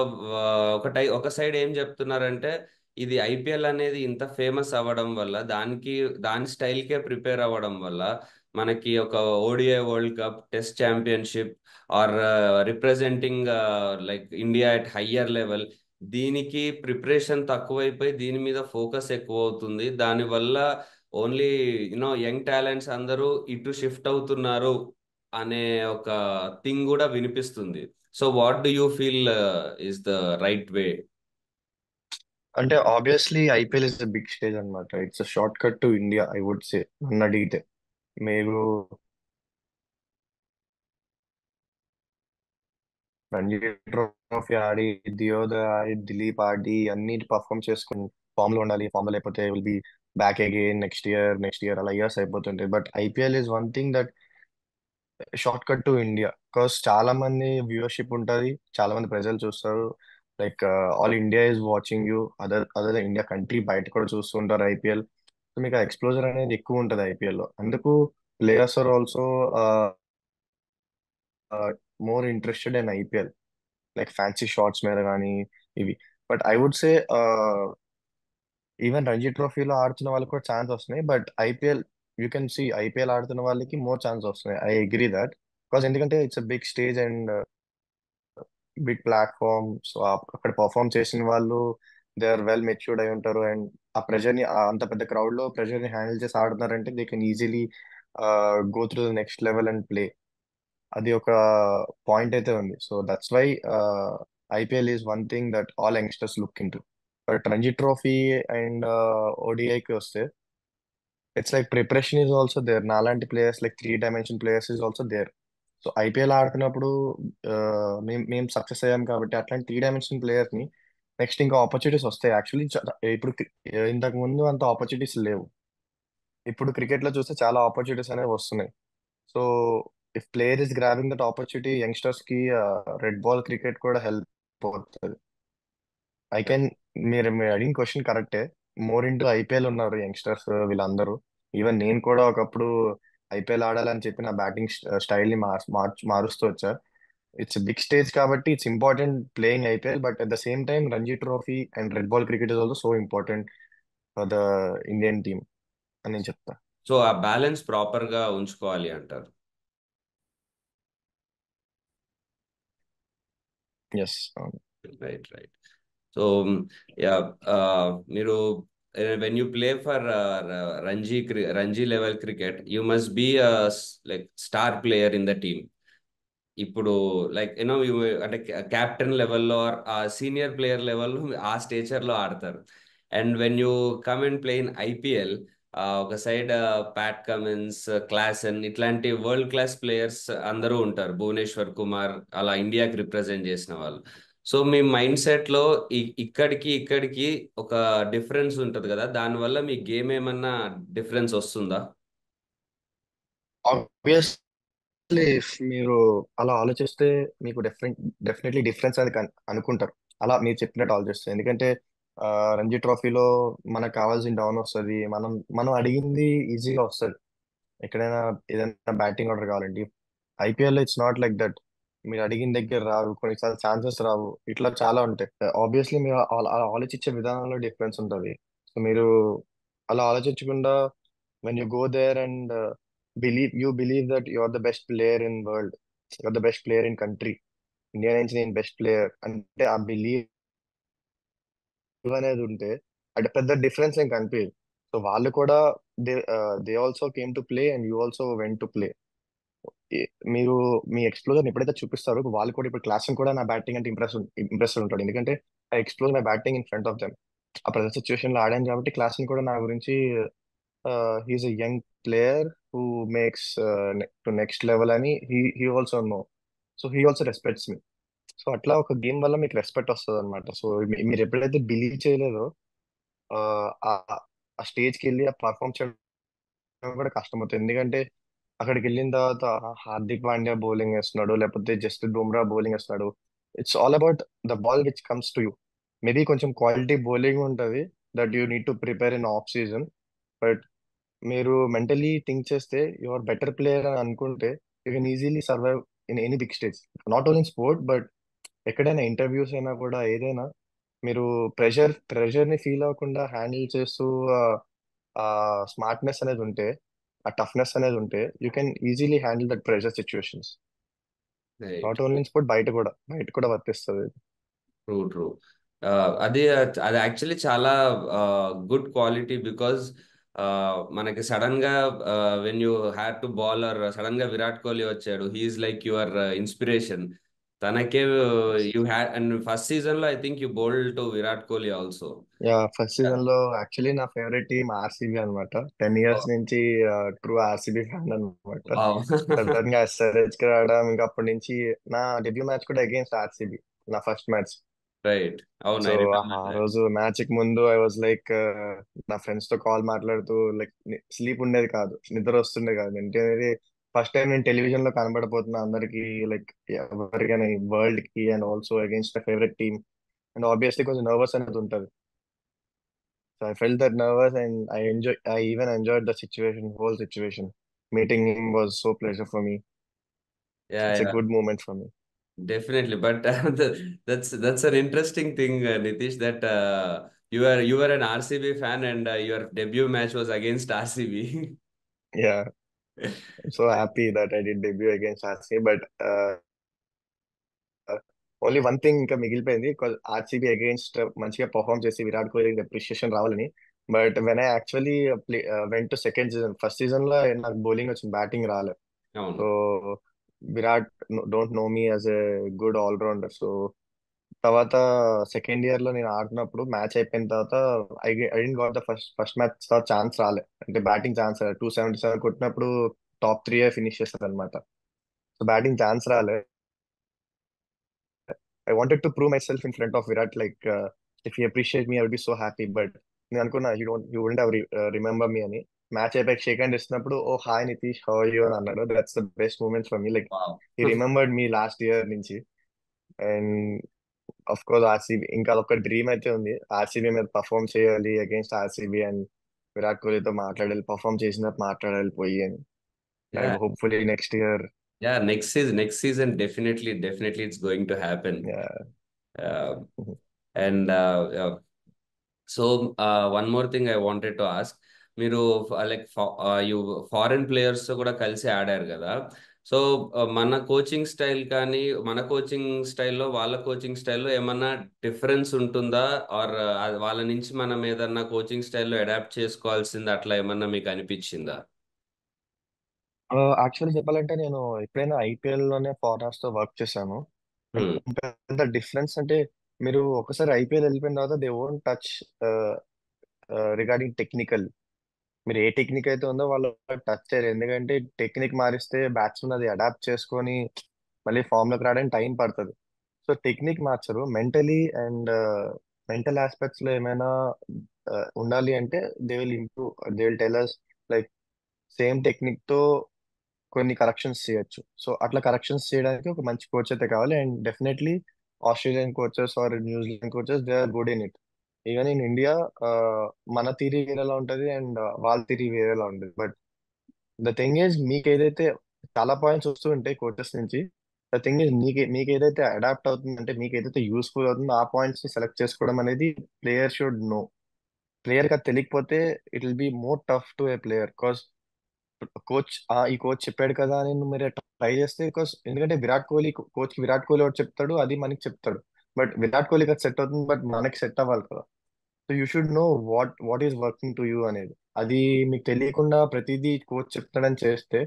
ఒక టై ఒక సైడ్ ఏం చెప్తున్నారంటే ఇది ఐపీఎల్ అనేది ఇంత ఫేమస్ అవ్వడం వల్ల దానికి దాని స్టైల్కే ప్రిపేర్ అవ్వడం వల్ల మనకి ఒక ODI world cup test championship or representing like India at higher level దీనికి ప్రిపరేషన్ తక్కువైపోయి దీని మీద ఫోకస్ ఎక్కువ అవుతుంది దానివల్ల ఓన్లీ యూనో యంగ్ టాలెంట్స్ అందరూ ఇటు షిఫ్ట్ అవుతున్నారు అనే ఒక థింగ్ కూడా వినిపిస్తుంది so what do you feel is the right way అంటే obviously IPL is the big stage అనమాట it's shortcut to India I would say నన్ను అడిగితే మీరు రంజీ ట్రోఫీ ఆడి దియోదర్ ఆడి దిలీప్ ఆడి అన్ని పర్ఫామ్ చేసుకుని ఫామ్ లో ఉండాలి ఫామ్ లో లేకపోతే will be back again next year next year అలా ఇయర్స్ అయిపోతుంటాయి but IPL is one thing that shortcut to India because చాలా మంది వ్యూవర్షిప్ ఉంటుంది చాలా మంది ప్రజలు చూస్తారు like all India is watching you other other India country బయట కూడా చూస్తుంటారు ఐపీఎల్ సో మీకు ఆ ఎక్స్ప్లోజర్ అనేది ఎక్కువ ఉంటుంది ఐపీఎల్ లో అందుకు players are also more interested in IPL like fancy shots మీద కానీ ఇవి but I would say even Ranji ట్రోఫీలో ఆడుతున్న వాళ్ళకి కూడా ఛాన్స్ వస్తున్నాయి but IPL you can see IPL ఆడుతున్న వాళ్ళకి మోర్ ఛాన్స్ వస్తున్నాయి ఐ అగ్రీ దట్ బికాస్ ఎందుకంటే it's a big stage and big platform so అక్కడ పర్ఫామ్ చేసిన వాళ్ళు దే ఆర్ వెల్ మెచ్యూర్డ్ అయి ఉంటారు అండ్ ఆ ప్రెషర్ ని ఆ అంత పెద్ద క్రౌడ్ లో ప్రెషర్ ని హ్యాండిల్ చేసి ఆడుతున్నారంటే they can easily go through the next level and play అది ఒక పాయింట్ అయితే ఉంది so that's why IPL is one thing that all youngsters look into but Ranji trophy and ఓడిఐకి వస్తే it's like preparation is also there నాలాంటి players like three dimension players is also there so IPL ఆడుతున్నప్పుడు మేము మేము success అయ్యాం కాబట్టి అట్లాంటి three dimension players ని నెక్స్ట్ ఇంకా ఆపర్చునిటీస్ వస్తాయి యాక్చువల్లీ ఇప్పుడు ఇంతకు ముందు అంత ఆపర్చునిటీస్ లేవు ఇప్పుడు క్రికెట్ లో చూస్తే చాలా ఆపర్చునిటీస్ అనేవి వస్తున్నాయి so if player is grabbing that opportunity youngsters కి రెడ్ బాల్ క్రికెట్ కూడా హెల్ప్ అవుతుంది ఐ కెన్ మీరు మీరు అడిగిన క్వశ్చన్ కరెక్టే మోర్ ఇంటూ ఐపీఎల్ ఉన్నారు యంగ్స్టర్స్ వీళ్ళందరూ ఈవెన్ నేను కూడా ఒకప్పుడు ఐపీఎల్ ఆడాలని చెప్పి నా బ్యాటింగ్ స్టైల్ ని మార్చు మారుస్తూ వచ్చా ఇట్స్ బిగ్ స్టేజ్ కాబట్టి it's important playing IPL but at the same time Ranji trophy and red ball cricket is also so important for the Indian team అని నేను చెప్తా సో ఆ బ్యాలెన్స్ ప్రాపర్ గా ఉంచుకోవాలి అంటారు ఎస్ అవును రైట్ రైట్ సో యా మీరు when you play for Ranji Ranji level cricket you must be like star player in the team ఇప్పుడు లైక్ యూనో అంటే క్యాప్టెన్ లెవెల్లో ఆ సీనియర్ ప్లేయర్ లెవెల్లో ఆ స్టేచర్లో ఆడతారు and when you come and play in IPL ఒక సైడ్ ప్యాట్ కమిన్స్ క్లాసన్ ఇట్లాంటి వరల్డ్ క్లాస్ ప్లేయర్స్ అందరూ ఉంటారు భువనేశ్వర్ కుమార్ అలా ఇండియాకి రిప్రజెంట్ చేసిన వాళ్ళు సో మీ మైండ్ సెట్ లో ఇక్కడికి ఇక్కడికి ఒక డిఫరెన్స్ ఉంటుంది కదా దానివల్ల మీ గేమ్ ఏమన్నా డిఫరెన్స్ వస్తుందా ఆబ్వియస్లీ మీరు అలా ఆలోచిస్తే మీకు డెఫినెట్ డెఫినెట్లీ డిఫరెన్స్ అనేది అనుకుంటారు అలా మీరు చెప్పినట్టు ఆలోచిస్తే ఎందుకంటే రంజీ ట్రోఫీలో మనకు కావాల్సిన డౌన్ వస్తుంది మనం మనం అడిగింది ఈజీగా వస్తుంది ఎక్కడైనా ఏదైనా బ్యాటింగ్ ఆర్డర్ కావాలండి IPL it's not like that మీరు అడిగిన దగ్గర రావు కొన్నిసార్లు ఛాన్సెస్ రావు ఇట్లా చాలా ఉంటాయి ఆబ్వియస్లీ మీరు ఆలోచించే విధానంలో డిఫరెన్స్ ఉంటుంది సో మీరు అలా ఆలోచించకుండా when you go there and believe you believe that you are the best player in world you are the best player in country India నుంచి నేను బెస్ట్ ప్లేయర్ అంటే ఆ బిలీవ్ అనేది ఉంటే అంటే పెద్ద డిఫరెన్స్ ఏం కనిపించదు సో వాళ్ళు కూడా they they also came to play and you also went to play మీరు మీ ఎక్స్ప్లోజర్ ఎప్పుడైతే చూపిస్తారో వాళ్ళు కూడా ఇప్పుడు క్లాస్ కూడా నా బ్యాటింగ్ అంటే ఇంప్రెస్ ఇంప్రెస్ ఉంటాడు ఎందుకంటే I explore my batting in front of them ఆ ప్రజెంట్ సిచ్యువేషన్ లో ఆడాను కాబట్టి క్లాస్ కూడా నా గురించి he's a young player who makes to next level అని he he also know so he also respects me so అట్లా ఒక గేమ్ వల్ల మీకు రెస్పెక్ట్ వస్తుంది అనమాట సో మీరు ఎప్పుడైతే బిలీవ్ చేయలేదో ఆ స్టేజ్కి వెళ్ళి ఆ పర్ఫామ్ చేయడం కూడా కష్టమవుతుంది ఎందుకంటే అక్కడికి వెళ్ళిన తర్వాత హార్దిక్ పాండ్యా బౌలింగ్ వేస్తున్నాడు లేకపోతే జస్ప్రీత్ బుమ్రా బౌలింగ్ వేస్తున్నాడు it's all about the ball which comes to you maybe కొంచెం క్వాలిటీ బౌలింగ్ ఉంటుంది that you need to prepare in off season but మీరు మెంటలీ థింక్ చేస్తే యువర్ బెటర్ ప్లేయర్ అని అనుకుంటే you can easily survive in any big stage not only in sport but ఎక్కడైనా interviews అయినా కూడా ఏదైనా మీరు ప్రెషర్ ప్రెషర్ ని ఫీల్ అవ్వకుండా హ్యాండిల్ చేస్తూ ఆ స్మార్ట్నెస్ అనేది ఉంటే ఆ టఫ్నెస్ అనేది ఉంటే you can easily handle that pressure situations not only in sport బయట కూడా బయట కూడా వర్తిస్తుంది ట్రూ ట్రూ అది అది యాక్చువల్లీ చాలా గుడ్ క్వాలిటీ బికాజ్ మనకి సడన్ గా when you had to bowler sudden గా విరాట్ కోహ్లీ వచ్చాడు హీఈస్ లైక్ యువర్ ఇన్స్పిరేషన్ తనకే you had and first season లో I think you bowled to Virat Kohli also ya first season లో యాక్చువల్లీ నా ఫేవరెట్ టీమ్ ఆర్సీబీ అనమాట ten years నుంచి true RCB fan అనమాట sudden గా ఎస్ఆర్హెచ్ కి రావడం ఇంకా అప్పటి నుంచి నా డెబ్యూ మ్యాచ్ కూడా అగేన్స్ట్ ఆర్సీబీ నా ఫస్ట్ మ్యాచ్ రైట్ అవును సో ఐ ఆ రిమెంబర్ రోజు మ్యాచ్ కి ముందు ఐ వాజ్ లైక్ నా ఫ్రెండ్స్ తో కాల్ మాట్లాడుతూ లైక్ స్లీప్ ఉండేది కాదు నిద్ర వస్తుండే కాదు అంటే ఫస్ట్ టైం నేను టెలివిజన్ లో కనబడబోతున్నా అందరికి లైక్ ఎవరికైనా వరల్డ్ కి and also against my favourite team and obviously కొంచెం నర్వస్ అనేది ఉంటుంది so I felt that nervous and I enjoy I even enjoyed the situation whole situation meeting him was so pleasure for me ya it's a ya good moment for me Definitely, but that's that's an interesting thing, uh, Nitish, that uh, you are you were an RCB fan and uh, your debut match was against RCB. Ya so happy that I did debut against RCB but only one thing ఇంకా మిగిలిపోయింది RCB against మంచిగా perform చేసి Virat Kohli appreciation రావాలని but when I actually play went to second season first season లో నాకు bowling వచ్చింది batting రాలేదు అవును so Virat don't know me as a good all-rounder so తర్వాత సెకండ్ ఇయర్ లో నేను ఆడుతున్నప్పుడు మ్యాచ్ అయిపోయిన తర్వాత I I didn't got the first first match తర్వాత ఛాన్స్ రాలే అంటే బ్యాటింగ్ ఛాన్స్ రాలే టూ సెవెంటీ సెవెన్ కొట్టినప్పుడు టాప్ త్రీ ఫినిష్ చేస్తారు అనమాట సో బ్యాటింగ్ ఛాన్స్ రాలే I wanted to prove myself in front of Virat like if you appreciate me I be so happy but నేను అనుకున్నా you don't you wouldn't have remember me అని match అయిపోయి shake hand ఇస్తున్నప్పుడు oh hi Nitish how you అని అన్నాడు that's the best moment for me like Wow. He remembered me last year నుంచి and of course RCB ఇంకా అదొక dream అయితే ఉంది ఆర్సీబీ మీద పర్ఫామ్ చేయాలి అగేన్స్ట్ ఆర్సీబీ అండ్ విరాట్ కోహ్లీతో మాట్లాడాలి పర్ఫామ్ చేసినట్టు మాట్లాడాలి పోయి అని Yeah, and hopefully next year yeah. Next season, next season, definitely, definitely, it's going to happen. Uh, and uh, uh, so uh, one more thing I wanted to ask. మీరు like you foreign players తో కూడా కలిసి ఆడారు కదా so మన coaching style కానీ మన coaching స్టైల్లో వాళ్ళ కోచింగ్ స్టైల్లో ఏమన్నా డిఫరెన్స్ ఉంటుందా ఆర్ వాళ్ళ నుంచి మనం ఏదన్నా కోచింగ్ స్టైల్లో అడాప్ట్ చేసుకోవాల్సింది అట్లా ఏమన్నా మీకు అనిపించిందా యాక్చువల్లీ చెప్పాలంటే నేను ఎప్పుడైనా ఐపీఎల్ లోనే ఫారెనర్స్ తో వర్క్ చేశాను Hmm. పెద్ద డిఫరెన్స్ అంటే మీరు ఒకసారి ఐపీఎల్ వెళ్ళిపోయిన తర్వాత they won't touch regarding technical మీరు ఏ టెక్నిక్ అయితే ఉందో వాళ్ళు టచ్ చేయరు ఎందుకంటే టెక్నిక్ మారిస్తే బ్యాట్స్మెన్ అది అడాప్ట్ చేసుకొని మళ్ళీ ఫామ్ లోకి రావడానికి టైం పడుతుంది సో టెక్నిక్ మార్చరు మెంటలీ అండ్ మెంటల్ ఆస్పెక్ట్స్ లో ఏమైనా uh, ఉండాలి అంటే they will improve they will tell us like same technique తో కొన్ని కరెక్షన్స్ చేయొచ్చు సో అట్లా కరెక్షన్స్ చేయడానికి ఒక మంచి కోచ్ అయితే కావాలి and definitely Australian coaches or New Zealand coaches they are good in it even in India మన థిరీ వేరేలా ఉంటుంది అండ్ వాళ్ళ థిరీ వేరేలా ఉంటుంది బట్ ద థింగ్ ఈజ్ మీకు ఏదైతే చాలా పాయింట్స్ వస్తూ ఉంటాయి కోచెస్ నుంచి ద థింగ్ ఈజ్ మీకు మీకు ఏదైతే అడాప్ట్ అవుతుంది అంటే మీకు ఏదైతే యూస్ఫుల్ అవుతుందో ఆ పాయింట్స్ ని సెలెక్ట్ చేసుకోవడం అనేది ప్లేయర్ షుడ్ నో ప్లేయర్ కి అది తెలియకపోతే it will be more tough to a player because coach ఈ కోచ్ చెప్పాడు కదా అని నువ్వు మీరు ట్రై చేస్తే బికాస్ ఎందుకంటే విరాట్ కోహ్లీ కోచ్ కి విరాట్ కోహ్లీ ఒకటి చెప్తాడు అది మనకి చెప్తాడు బట్ విరాట్ కోహ్లీకి అది సెట్ అవుతుంది బట్ మనకి సెట్ అవ్వాలి కదా so you should know what what is working to you అనేది అది మీకు తెలియకుండా ప్రతిదీ కోచ్ చెప్తాడని చేస్తే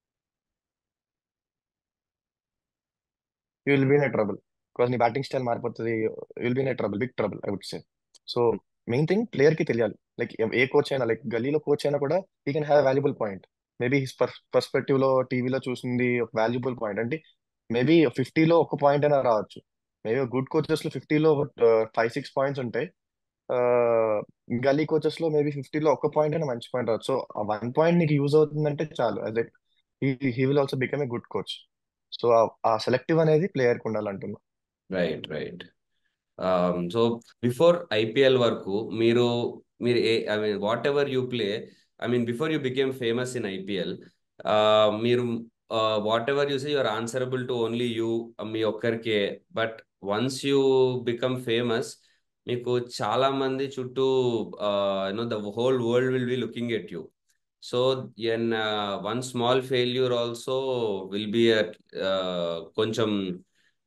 you will be in trouble because నీ బ్యాటింగ్ స్టైల్ మారిపోతుంది will be in trouble big trouble I would say so main thing player కి తెలియాలి లైక్ ఏ కోచ్ అయినా లైక్ గలీలో కోచ్ అయినా కూడా he can have valuable point maybe his perspective లో టీవీలో చూసింది ఒక వాల్యుబుల్ పాయింట్ అంటే మేబీ ఫిఫ్టీలో ఒక పాయింట్ అయినా రావచ్చు మేబీ గుడ్ కోచెస్ లో ఫిఫ్టీలో ఫైవ్ సిక్స్ పాయింట్స్ ఉంటాయి గల్లీ కోచెస్ లో మేబీ ఫిఫ్టీలో ఒక పాయింట్ అయినా మంచి పాయింట్ రావచ్చు సో ఆ వన్ పాయింట్ నీకు యూజ్ అవుతుందంటే చాలు అదే he will also become a good coach so ఆ సెలెక్టివ్ అనేది ప్లేయర్ కి ఉండాలంటున్నా right right so before IPL వరకు మీరు మీరు ఏ I mean whatever you play I mean before you became famous in IPL మీరు whatever you say you're answerable to only you me ఒక్కరికే but once you become famous మీకు చాలా మంది చుట్టూ you know the whole world will be looking at you so an one small failure also will be కొంచెం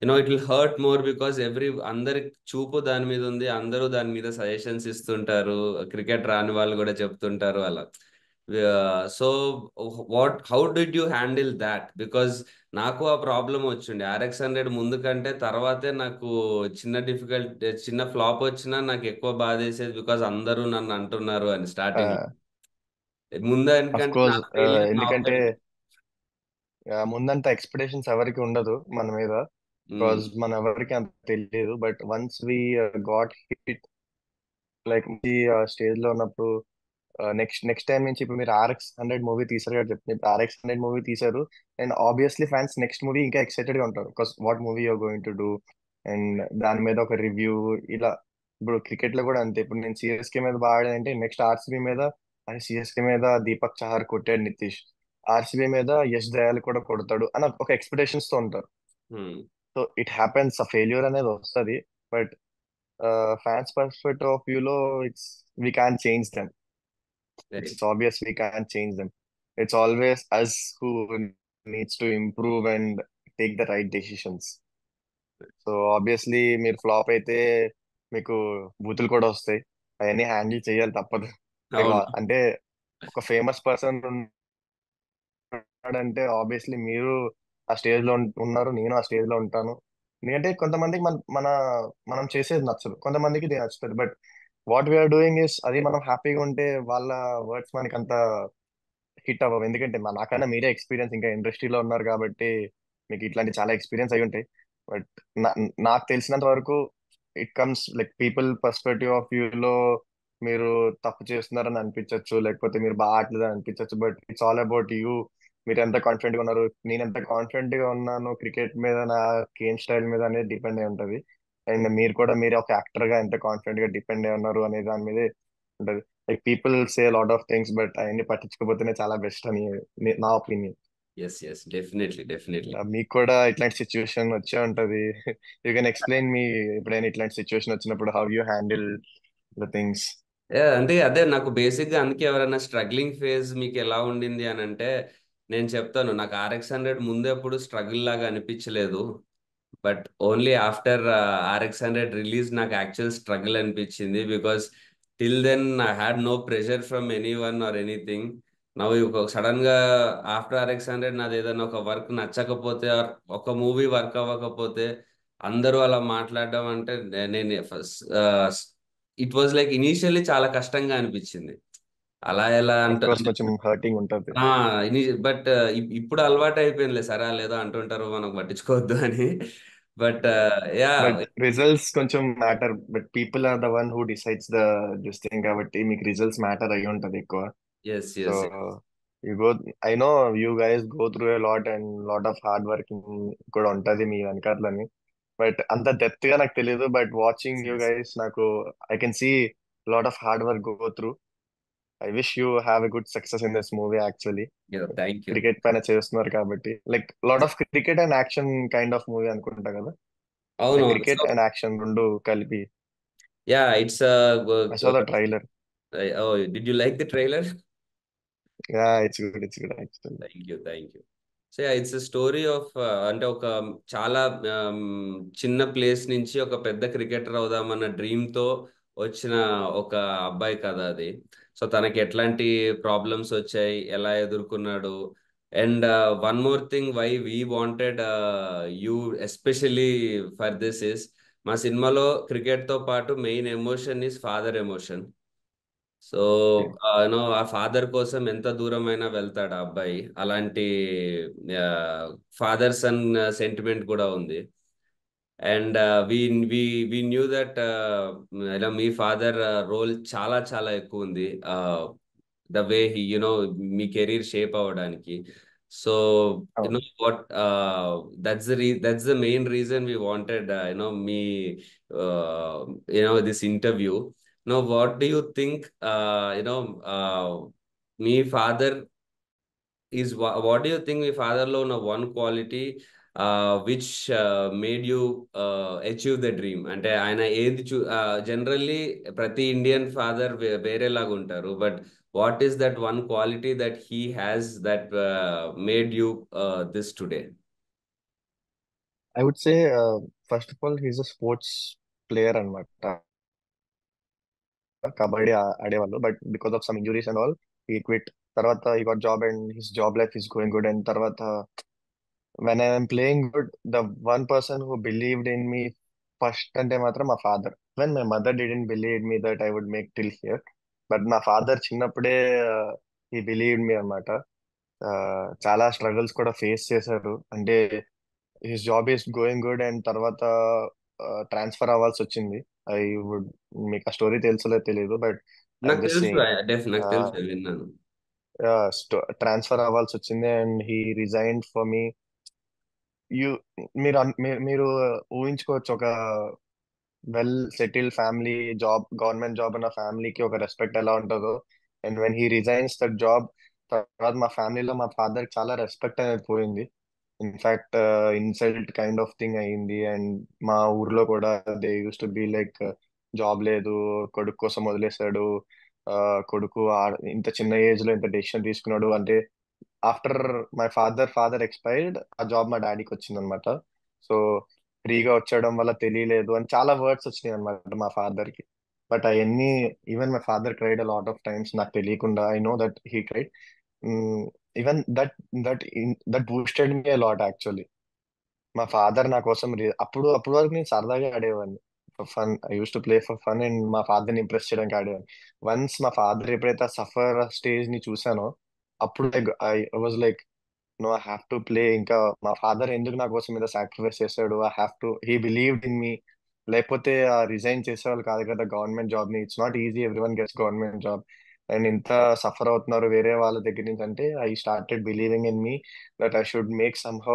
you know it will hurt more because every అందరి చూపు దాని మీద ఉంది అందరూ దాని మీద సజెషన్స్ ఇస్తుంటారు క్రికెట్ రాని వాళ్ళు కూడా చెప్తుంటారు అలా so what how did you handle that because నాకు ఆ ప్రాబ్లం వచ్చిండే ఆర్ఎక్స్ హండ్రెడ్ ముందు కంటే తర్వాతే నాకు చిన్న డిఫికల్ట్ చిన్న ఫ్లాప్ వచ్చినా నాకు ఎక్కువ బాధ వేసేది బికాస్ అందరూ నన్ను అంటున్నారు అని స్టార్టింగ్ ముందు అఫ్ ఎందుకంటే కోర్స్ నాకు failure నా ఎందుకంటే ఒక్కటి ఆ, ముందంత ఎక్స్పెక్టేషన్స్ ఎవరికి ఉండదు మన మీద బికాజ్ మన ఎవరికి అంత తెలియదు but once we got hit like ఈ స్టేజ్ లో ఉన్నప్పుడు నెక్స్ట్ నెక్స్ట్ టైం నుంచి ఇప్పుడు మీరు ఆర్ఎక్స్ హండ్రెడ్ మూవీ తీసారు కదా చెప్తున్నారు ఇప్పుడు ఆర్ఎక్స్ హండ్రెడ్ మూవీ తీసారు and obviously fans next movie ఇంకా ఎక్సైటెడ్ గా ఉంటారు because what movie you're going to do and దాని మీద ఒక రివ్యూ ఇలా ఇప్పుడు క్రికెట్ లో కూడా అంతే ఇప్పుడు నేను సిఎస్కే మీద బాగా ఆడానంటే నెక్స్ట్ ఆర్సీబీ మీద అని సిఎస్కే మీద దీపక్ చహార్ కొట్టాడు నితీష్ ఆర్సీబీ మీద యశ్ దయాల్ కూడా కొడతాడు అని ఒక ఎక్స్పెక్టేషన్స్ తో ఉంటారు సో ఇట్ హ్యాపెన్స్ ఆ ఫెయిల్యూర్ అనేది వస్తుంది బట్ ఫ్యాన్స్ పర్స్పెక్టివ్ ఆఫ్ వ్యూలో it's we can change them it's obvious we can't change them. It's always us who needs to improve and take the right decisions. So obviously మీరు flop అయితే మీకు బూతులు కూడా వస్తాయి అవన్నీ హ్యాండిల్ చేయాలి తప్పదు Like, అవును అంటే ఒక ఫేమస్ పర్సన్ ఉన్నాడంటే ఆబ్వియస్లీ మీరు ఆ స్టేజ్ లో ఉన్- ఉన్నారు నేను ఆ స్టేజ్ లో ఉంటాను ఎందుకంటే కొంతమందికి మన మన మనం చేసేది నచ్చదు కొంతమందికి ఇది నచ్చుతుంది but what we're doing is అది మనం హ్యాపీగా ఉంటే వాళ్ళ వర్డ్స్ మనకి అంత హిట్ అవ్వవు ఎందుకంటే మా నాకన్నా మీరే ఎక్స్పీరియన్స్ ఇంకా ఇండస్ట్రీలో ఉన్నారు కాబట్టి మీకు ఇట్లాంటి చాలా ఎక్స్పీరియన్స్ అయి ఉంటాయి బట్ నాకు తెలిసినంత వరకు it comes like people perspective of view లో మీరు తప్పు చేస్తున్నారని అనిపించవచ్చు లేకపోతే మీరు బాగా ఆడలేదు అని అనిపించవచ్చు but it's all about you మీరు ఎంత కాన్ఫిడెంట్ గా ఉన్నారు నేను ఎంత కాన్ఫిడెంట్ గా ఉన్నాను క్రికెట్ మీద నా గేమ్ స్టైల్ మీద అనేది డిపెండ్ అయి ఉంటది అండ్ మీరు కూడా మీరు ఒక యాక్టర్ గా ఎంత కాన్ఫిడెంట్ గా డిపెండ్ అయి ఉన్నారు అనే దాని మీదే ఉంటది like people say lot of things but అవన్నీ పట్టించుకోకపోతేనే చాలా బెస్ట్ అని నే- నా opinion yes yes definitely definitely మీకు కూడా ఇట్లాంటి సిచ్యువేషన్ వచ్చే ఉంటది యూ కెన్ ఎక్స్ప్లెయిన్ మీ ఎప్పుడైనా ఇట్లాంటి సిచ్యువేషన్ వచ్చినప్పుడు how you handle the things అంటే అదే నాకు బేసిక్ గా అందుకే ఎవరైనా స్ట్రగ్లింగ్ ఫేజ్ మీకు ఎలా ఉండింది అని అంటే నేను చెప్తాను నాకు ఆర్ఎక్స్ హండ్రెడ్ ముందు ఎప్పుడు స్ట్రగుల్ లాగా అనిపించలేదు but only after RX hundred release నాకు యాక్చువల్ స్ట్రగుల్ అనిపించింది because till then I had no pressure from anyone or anything నవ్వు ఒక సడన్ గా ఆఫ్టర్ ఆర్ఎక్స్ హండ్రెడ్ నాది ఏదైనా ఒక వర్క్ నచ్చకపోతే or ఒక మూవీ వర్క్ అవ్వకపోతే అందరూ అలా మాట్లాడడం అంటే నే- నేను ఇట్ వాజ్ లైక్ ఇనీషియల్లీ చాలా కష్టంగా అనిపించింది అలా ఎలా ఆఫ్ అంటే కోర్స్ కొంచెం హర్టింగ్ ఉంటది బట్ ఇప్పుడు అలవాటు అయిపోయిందిలే సరే లేదో అంటుంటారు మనం పట్టించుకోవద్దు అని బట్ యా బట్ రిజల్ట్స్ కొంచెం matter but people are the one who decides the this thing కాబట్టి మీకు రిజల్ట్స్ మ్యాటర్ అయ్యి ఉంటది ఎక్కువ yes so yes you go I know you guys go through a lot and lot of hard working కూడా ఉంటది మీ వెనకాలని but అంత depth గా నాకు తెలియదు బట్ వాచింగ్ యూ గైస్ నాకు I can see lot of hard work go through I wish you have a good success in this movie actually thank you cricket పైన చేస్తున్నారు కాబట్టి like lot of cricket and action kind of movie అనుకుంటా కదా అవును cricket and action రెండు కలిపి yeah it's I saw the trailer did you like the trailer yeah it's good it's good actually thank you thank you so it's story of అంటే ఒక చాలా um, చిన్న place నుంచి ఒక పెద్ద క్రికెటర్ అవుదామన్న డ్రీమ్ తో వచ్చిన ఒక అబ్బాయి కథ అది సో తనకి ఎట్లాంటి ప్రాబ్లమ్స్ వచ్చాయి ఎలా ఎదుర్కొన్నాడు and one more thing why we wanted you especially for this is మా సినిమాలో క్రికెట్ తో పాటు main emotion is father emotion so you know ఆ ఫాదర్ కోసం ఎంత దూరమైనా వెళ్తాడు ఆ అబ్బాయి అలాంటి ఫాదర్ సన్ సెంటిమెంట్ కూడా ఉంది and we we we knew that ఇలా మీ ఫాదర్ రోల్ చాలా చాలా ఎక్కువ ఉంది ద వే హీ యునో మీ కెరీర్ షేప్ అవ్వడానికి so you know what that's the re that's the main reason we wanted you know మీ you know this interview no what do you think you know మీ father is wha- what do you think మీ father లో ఉన్న one quality which made you achieve the dream అంటే ఆయన ఏది చూ generally ప్రతి ఇండియన్ ఫాదర్ వేరేలాగా ఉంటారు but what is that one quality that he has that made you this today I would say first of all he's a sports player అనమాట కబడ్డీ ఆ- ఆడేవాళ్ళు but because of some injuries and all he quit తర్వాత he got job and his job life is going good and తర్వాత when I'm playing good the one person who believed in me first అంటే మాత్రం మా father when my mother didn't believe me that I would make till here but మా father చిన్నప్పుడే he believe me అనమాట చాలా struggles కూడా face చేశారు అంటే his job is going good and తర్వాత ట్రాన్స్ఫర్ అవ్వాల్సి వచ్చింది ఐ వుడ్ మీకు ఆ స్టోరీ తెలుసో తెలియదు బట్ నాకు ఐఎమ్ జస్ట్ తెలుసు సేయింగ్ డెఫ్ నాకు తెలుసు విన్నాను ట్రాన్స్ఫర్ అవ్వాల్సి వచ్చింది and he resign for me you మీరు అన్- మీరు మీరు ఊహించుకోవచ్చు ఒక well settled family job government job ఉన్న ఫ్యామిలీకి ఒక రెస్పెక్ట్ ఎలా ఉంటుందో and when he resigns that job తర్వాత మా ఫ్యామిలీలో మా ఫాదర్ చాలా రెస్పెక్ట్ అనేది పోయింది in fact insult kind of thing అయ్యింది అండ్ మా ఊర్లో కూడా they use to be like job లేదు కొడుకు కోసం వదిలేశాడు ఆ, కొడుకు ఆ- ఇంత చిన్న ఏజ్ లో ఇంత డెసిషన్ తీసుకున్నాడు అంటే after my father father expired ఆ జాబ్ మా డాడీకి వచ్చింది అనమాట సో ఫ్రీగా వచ్చేయడం వల్ల తెలియలేదు అని చాలా వర్డ్స్ వచ్చినాయి అనమాట మా ఫాదర్ కి బట్ అవన్నీ even my father cried a lot of times నాకు తెలియకుండా I know that he cried even that that that boosted me lot actually మా ఫాదర్ నా కోసం రి- అప్పుడు అప్పుడు వరకు నేను సరదాగా ఆడేవాడిని fun I use to play for fun and మా ఫాదర్ ని ఇంప్రెస్ చేయడానికి ఆడేవాడిని వన్స్ మా ఫాదర్ ఎప్పుడైతే ఆ సఫర్ స్టేజ్ ని చూసానో అప్పుడు I was like no I have to play ఇంకా మా ఫాదర్ ఎందుకు నా కోసం మీద సాక్రిఫైస్ చేశాడు I have to he believed in me లేకపోతే ఆ రిజైన్ చేసేవాళ్ళు కాదు కదా గవర్నమెంట్ జాబ్ ని it's not easy everyone gets government job and ఇంత సఫర్ అవుతున్నారు వేరే వాళ్ళ దగ్గర నుంచి అంటే I started believing in me that I should make somehow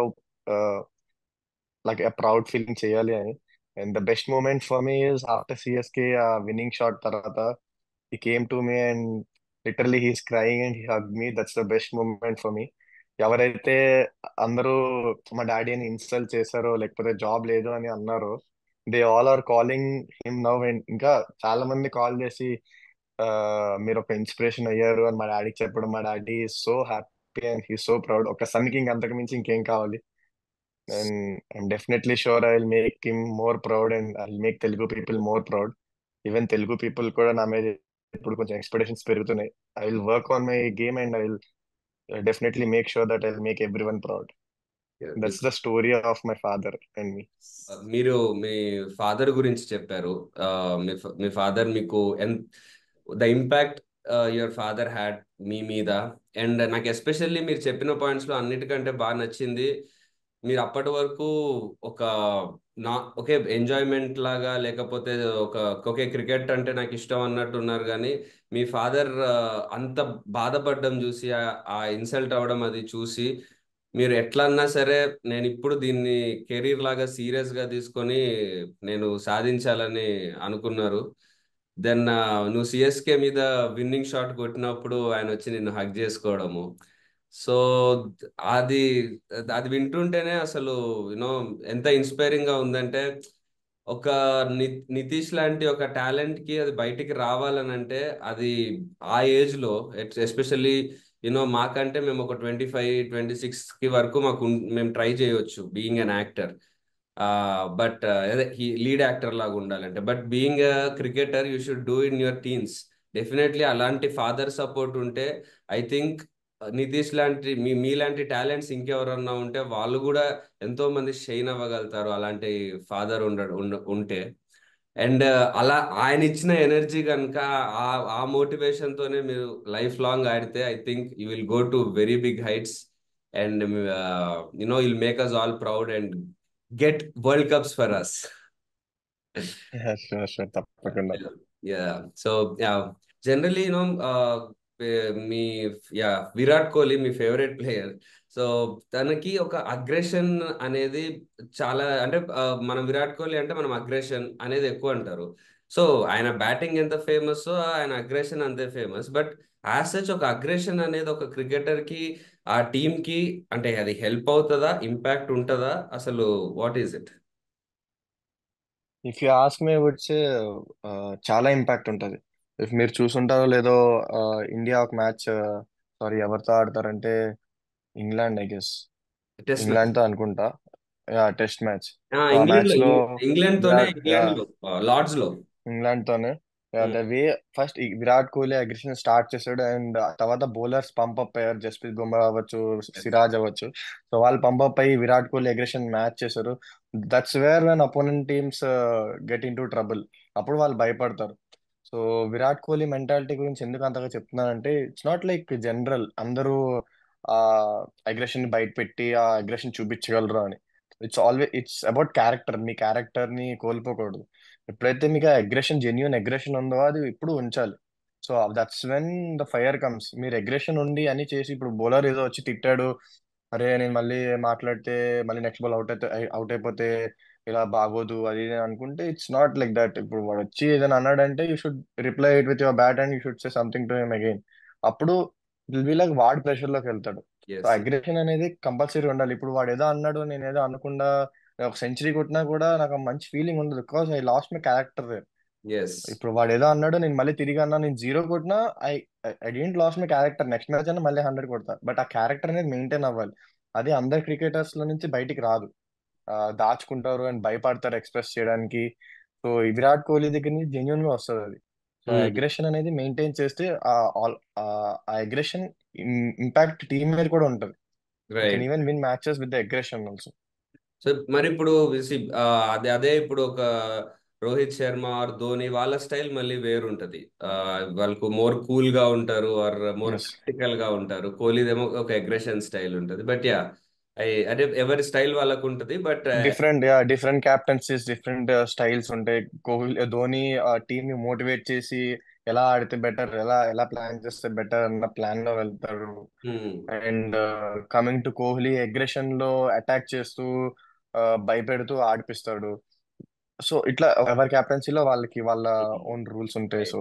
like a proud feeling చేయాలి అని and the best moment for me is after CSK ఆ విన్నింగ్ షాట్ తర్వాత he came to me and literally he's crying and he hugged me that's the best moment for me ఎవరైతే అందరూ మా daddy అని install చేశారో లేకపోతే job లేదు అని అన్నారో they all are calling him now and ఇంకా చాలా మంది కాల్ చేసి ఆ, మీరు ఒక ఇన్స్పిరేషన్ అయ్యారు అని మా డాడీకి చెప్పడం మా daddy so happy and he so proud ఒక సన్కి ఇంక అంతకు మించి ఇంకేం కావాలి and I'm definitely sure I will make him more proud and I will make Telugu people more proud even Telugu people కూడా నా మీద ఇప్పుడు కొంచెం ఎక్స్పెక్టేషన్స్ పెరుగుతున్నాయి I will work on my game and I will definitely make sure that I will make everyone proud that's the story of my father and మీ మీరు మీ father గురించి చెప్పారు ఆ, మీ ఫ- మీ ఫాదర్ మీకు and the impact your father had మీ మీద అండ్ నాకు ఎస్పెషల్లీ మీరు చెప్పిన పాయింట్స్ లో అన్నిటికంటే బాగా నచ్చింది మీరు అప్పటి వరకు ఒక నా ఒకే ఎంజాయ్మెంట్ లాగా లేకపోతే ఒక ఒకే క్రికెట్ అంటే నాకు ఇష్టం అన్నట్టు ఉన్నారు కానీ మీ ఫాదర్ అంత బాధపడడం చూసి ఆ- ఆ ఇన్సల్ట్ అవ్వడం అది చూసి మీరు ఎట్లన్నా సరే నేను ఇప్పుడు దీన్ని కెరీర్ లాగా సీరియస్ గా తీసుకొని నేను సాధించాలని అనుకున్నారు దెన్ నువ్వు సిఎస్కే మీద విన్నింగ్ షాట్ కొట్టినప్పుడు ఆయన వచ్చి నిన్ను హగ్ చేసుకోవడము సో అది అది వింటుంటేనే అసలు యూనో ఎంత ఇన్స్పైరింగ్ గా ఉందంటే ఒక ని నితీష్ లాంటి ఒక టాలెంట్ కి అది బయటికి రావాలని అంటే అది ఆ ఏజ్ లో ఎస్పెషల్లీ యూనో మాకంటే మేము ఒక ట్వంటీ ఫైవ్ ట్వంటీ సిక్స్ కి వరకు మాకు ఉన్- మేము ట్రై చేయొచ్చు బీయింగ్ అన్ యాక్టర్ బట్ అదే లీడ్ యాక్టర్ లాగా ఉండాలంటే but being cricketer you should do in your teens definitely అలాంటి ఫాదర్ సపోర్ట్ ఉంటే ఐ థింక్ నితీష్ లాంటి మీ మీలాంటి టాలెంట్స్ ఇంకెవరన్నా ఉంటే వాళ్ళు కూడా ఎంతో మంది షైన్ అవ్వగలుగుతారు అలాంటి ఫాదర్ ఉండ ఉండ- ఉంటే అండ్ అలా ఆయన ఇచ్చిన ఎనర్జీ కనుక ఆ ఆ మోటివేషన్ తోనే మీరు లైఫ్ లాంగ్ ఆడితే I think you will go to very big heights and you know will make us all proud and get world cups for us sure sure తప్పకుండా yeah so yeah generally you know మీ yeah Virat Kohli మీ favourite player so తనకి ఒక aggression అనేది చాలా అంటే ఆ, మనం విరాట్ కోహ్లీ అంటే మనం అగ్రెషన్ అనేది ఎక్కువ అంటారు సో ఆయన బ్యాటింగ్ ఎంత ఫేమస్ ఆయన అగ్రెషన్ అంతే ఫేమస్ బట్ యాజ్ సచ్ ఒక అగ్రెషన్ అనేది ఒక క్రికెటర్ కి ఆ టీమ్ కి అంటే అది హెల్ప్ అవుతుందా ఇంపాక్ట్ ఉంటుందా అసలు what is it if you ask me would say చాలా ఇంపాక్ట్ ఉంటుంది ఇఫ్ మీరు చూసుంటారో లేదో ఇండియా ఒక మ్యాచ్ సారీ ఎవరితో ఆడతారంటే England I guess test match England తో అనుకుంటా టెస్ట్ మ్యాచ్ ఆ, సో ఆ ఇంగ్లాండ్ మ్యాచ్ లో లో ఇంగ్- ఇంగ్లాండ్ తోనే విరాట్ యా ఇంగ్లాండ్ లో లార్డ్స్ లో ఇంగ్లాండ్ తోనే um, the way first Virat Kohli aggression start చేశాడు అండ్ తర్వాత బౌలర్స్ పంప్ అప్ అయ్యారు జస్ప్రీత్ బుమ్రా అవ్వచ్చు సిరాజ్ అవ్వచ్చు సో వాళ్ళు పంప్ అప్ అయ్యి విరాట్ కోహ్లీ అగ్రెషన్ మ్యాచ్ చేశారు that's where when opponent teams get into trouble అప్పుడు వాళ్ళు భయపడతారు సో విరాట్ కోహ్లీ మెంటాలిటీ గురించి ఎందుకు అంతగా చెప్తున్నానంటే ఇట్స్ నాట్ లైక్ జనరల్ అందరూ ఆ అగ్రెషన్ బయట పెట్టి ఆ అగ్రెషన్ చూపించగలరు అని it's always it's about character మీ క్యారెక్టర్ ని కోల్పోకూడదు ఎప్పుడైతే మీకు అగ్రెషన్ జెన్యున్ అగ్రెషన్ ఉందో అది ఇప్పుడు ఉంచాలి so that's when the fire comes మీరు అగ్రెషన్ ఉండి అని చేసి ఇప్పుడు బౌలర్ ఏదో వచ్చి తిట్టాడు అరే నేను మళ్ళీ మాట్లాడితే మళ్ళీ నెక్స్ట్ బాల్ అవుట్ అయితే అవుట్ అయిపోతే ఇలా బాగోదు అది ఇది అని అనుకుంటే ఇట్స్ నాట్ లైక్ దట్ ఇప్పుడు వాడు వచ్చి ఏదైనా అన్నాడంటే you should reply it with your bat and you should say something to him again అప్పుడు విల్ బి లైక్ వాడు ప్రెషర్ లోకి వెళ్తాడు సో ఎస్ అగ్రెషన్ అనేది కంపల్సరీ ఉండాలి ఇప్పుడు వాడు ఏదో అన్నాడు నేను ఏదో అనకుండా నేను ఒక సెంచరీ కొట్టినా కూడా నాకు ఆ మంచి ఫీలింగ్ ఉండదు because I lost my character yes ఇప్పుడు వాడు ఏదో అన్నాడు నేను మళ్ళీ తిరిగి అన్నా నేను జీరో కొట్టినా I I didn't lost my character next match అయినా మళ్ళీ హండ్రెడ్ కొడతా బట్ ఆ క్యారెక్టర్ అనేది మెయింటైన్ అవ్వాలి అది అందరు క్రికెటర్స్ లో నుంచి బయటికి రాదు ఆ, దాచుకుంటారు అండ్ భయపడతారు ఎక్స్ప్రెస్ చేయడానికి సో విరాట్ కోహ్లీ దగ్గర నుంచి జెన్యున్ గా వస్తుంది అది సో అగ్రెషన్ అనేది మెయింటైన్ చేస్తే ఆ ఆల్- ఆ అగ్రెషన్ ఇంపాక్ట్ టీమ్ మీద కూడా ఉంటుంది can right even win matches with the aggression also so మరి ఇప్పుడు see, ఆ, అదే అదే ఇప్పుడు ఒక రోహిత్ శర్మ ఆర్ ధోని వాళ్ళ స్టైల్ మళ్ళీ వేరుంటది ఆ, వాళ్ళకు మోర్ కూల్ గా ఉంటారు ఆర్ మోర్ ఎస్ ప్రాక్టికల్ గా ఉంటారు కోహ్లీదేమో ఒక అగ్రెషన్ స్టైల్ ఉంటది బట్ యా అదే ఎవరి స్టైల్ వాళ్ళకు ఉంటది but different yeah different captaincies different styles ఉంటాయి కోహ్లీ ధోని ఆ టీమ్ ని మోటివేట్ చేసి ఎలా ఆడితే బెటర్ ఎలా ఎలా ప్లాన్ చేస్తే బెటర్ అన్న ప్లాన్ లో వెళ్తారు and coming to Kohli aggression లో అటాక్ చేస్తూ ఆ, భయపెడుతూ ఆడిపిస్తాడు సో ఇట్లా ఎవరి క్యాప్టెన్సీలో వాళ్ళకి వాళ్ళ ఓన్ రూల్స్ ఉంటాయి సో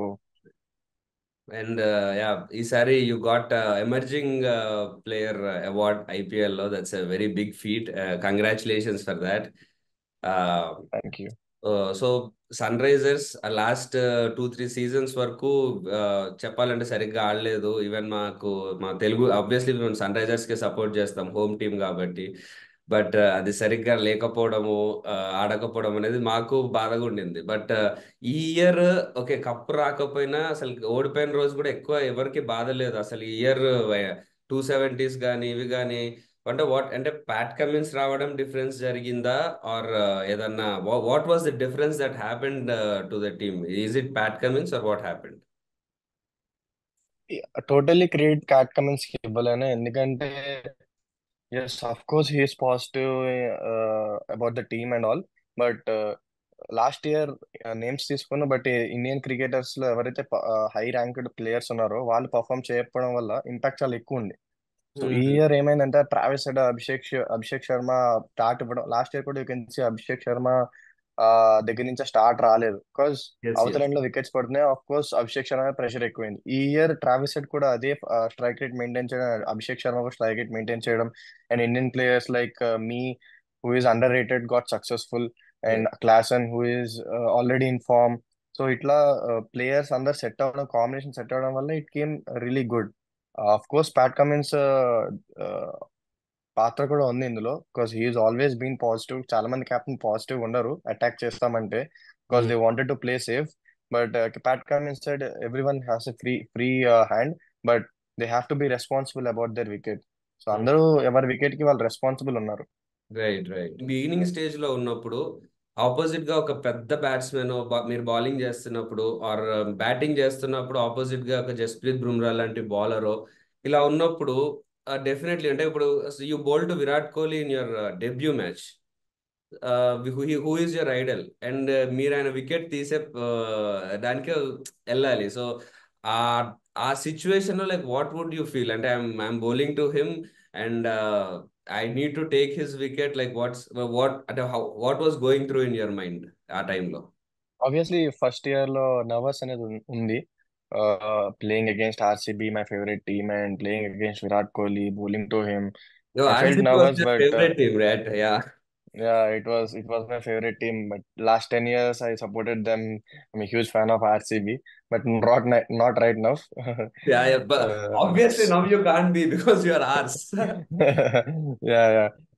అండ్ యా ఈసారి you got emerging player award IPL లో that's a very big feat congratulations for that thank you so Sunrisers last two three seasons వరకు uh, చెప్పాలంటే సరిగ్గా ఆడలేదు ఈవెన్ మాకు మా తెలుగు ఆబ్వియస్లీ మేము సన్ రైజర్స్ కి సపోర్ట్ చేస్తాం హోమ్ టీమ్ కాబట్టి బట్ అది సరిగ్గా లేకపోవడము uh, ఆడకపోవడం అనేది మాకు బాధగా ఉండింది బట్ ఈ ఇయర్ ఓకే కప్పు రాకపోయినా అసలు ఓడిపోయిన రోజు కూడా ఎక్కువ ఎవరికి బాధ లేదు అసలు ఈ ఇయర్ టూ సెవెంటీస్ కానీ ఇవి కానీ అంటే వాట్ అంటే ప్యాట్ కమిన్స్ రావడం డిఫరెన్స్ జరిగిందా ఆర్ ఏదన్నా what was the difference that happened to the team is it Pat Cummins or what happened totally credit Pat Cummins కి ఇవ్వలేను ఎందుకంటే yes of course he's positive about the team and all but last year names తీసుకున్న but Indian cricketers లో ఎవరైతే high ranked players ఉన్నారో వాళ్ళు perform చేయకపోవడం వల్ల ఇంపాక్ట్ చాలా ఎక్కువ ఉంది సో ఈ ఇయర్ ఏమైందంటే ట్రావిస్ హెడ్ అభిషేక్ శ- అభిషేక్ శర్మ స్టార్ట్ ఇవ్వడం లాస్ట్ ఇయర్ కూడా you can see Abhishek Sharma ఆ, దగ్గర నుంచి స్టార్ట్ రాలేదు బికాస్ ఎస్ అవతల ఎస్ ఎండ్ లో వికెట్స్ పడుతున్నాయి of course Abhishek Sharma pressure ఎక్కువైంది ఈ ఇయర్ ట్రావిస్ హెడ్ కూడా అదే స్ట్రైక్ రేట్ మెయింటైన్ చేయడం అభిషేక్ శర్మ కూడా స్ట్రైక్ రేట్ మెయింటైన్ చేయడం and Indian players like me who is underrated got successful and Klaasen who is already in form so ఇట్లా players అందరు set అవ్వడం కాంబినేషన్ సెట్ అవ్వడం వల్ల it came really good of course Pat Cummins పాత్ర కూడా ఉంది ఇందులో because he is always been positive చాలా మంది కెప్టెన్ పాజిటివ్ ఉండరు అటాక్ చేస్తామంటే because they wanted to play safe but Pat Cummins side every everyone has a free free hand but they have to be responsible about their wicket so అందరూ ఎవరి wicket కి వాళ్ళు responsible ఉన్నారు right right beginning stage లో ఉన్నప్పుడు opposite గా ఒక పెద్ద బ్యాట్స్మెన్ మీరు బౌలింగ్ చేస్తున్నప్పుడు ఆర్ బ్యాటింగ్ చేస్తున్నప్పుడు ఆపోజిట్ గా ఒక జస్ప్రీత్ బుమ్రా లాంటి బౌలర్ ఇలా ఉన్నప్పుడు డెఫినెట్లీ అంటే ఇప్పుడు you bowl to Virat Kohli in your debut match who is your idol and మీరు ఆయన వికెట్ తీసే uh, దానికి వెళ్ళాలి సో ఆ ఆ సిచ్యువేషన్ లో like what would you feel అంటే I'm I'm bowling to him and I need to take his wicket like what's what అంటే what was going through in your mind ఆ టైంలో ఆబ్వియస్లీ ఫస్ట్ ఇయర్ లో nervous అనేది ఉం- ఉంది playing against RCB my favourite team and playing against Virat Kohli bowling to him I felt RCB was nervous your but favourite team right yeah Yeah, it was it was my favorite team, but last 10 years I supported them. I'm a huge fan of RCB, but not ni- not right now. Yeah, yeah, but Uh, obviously now you can't be because you are ours. yeah, yeah.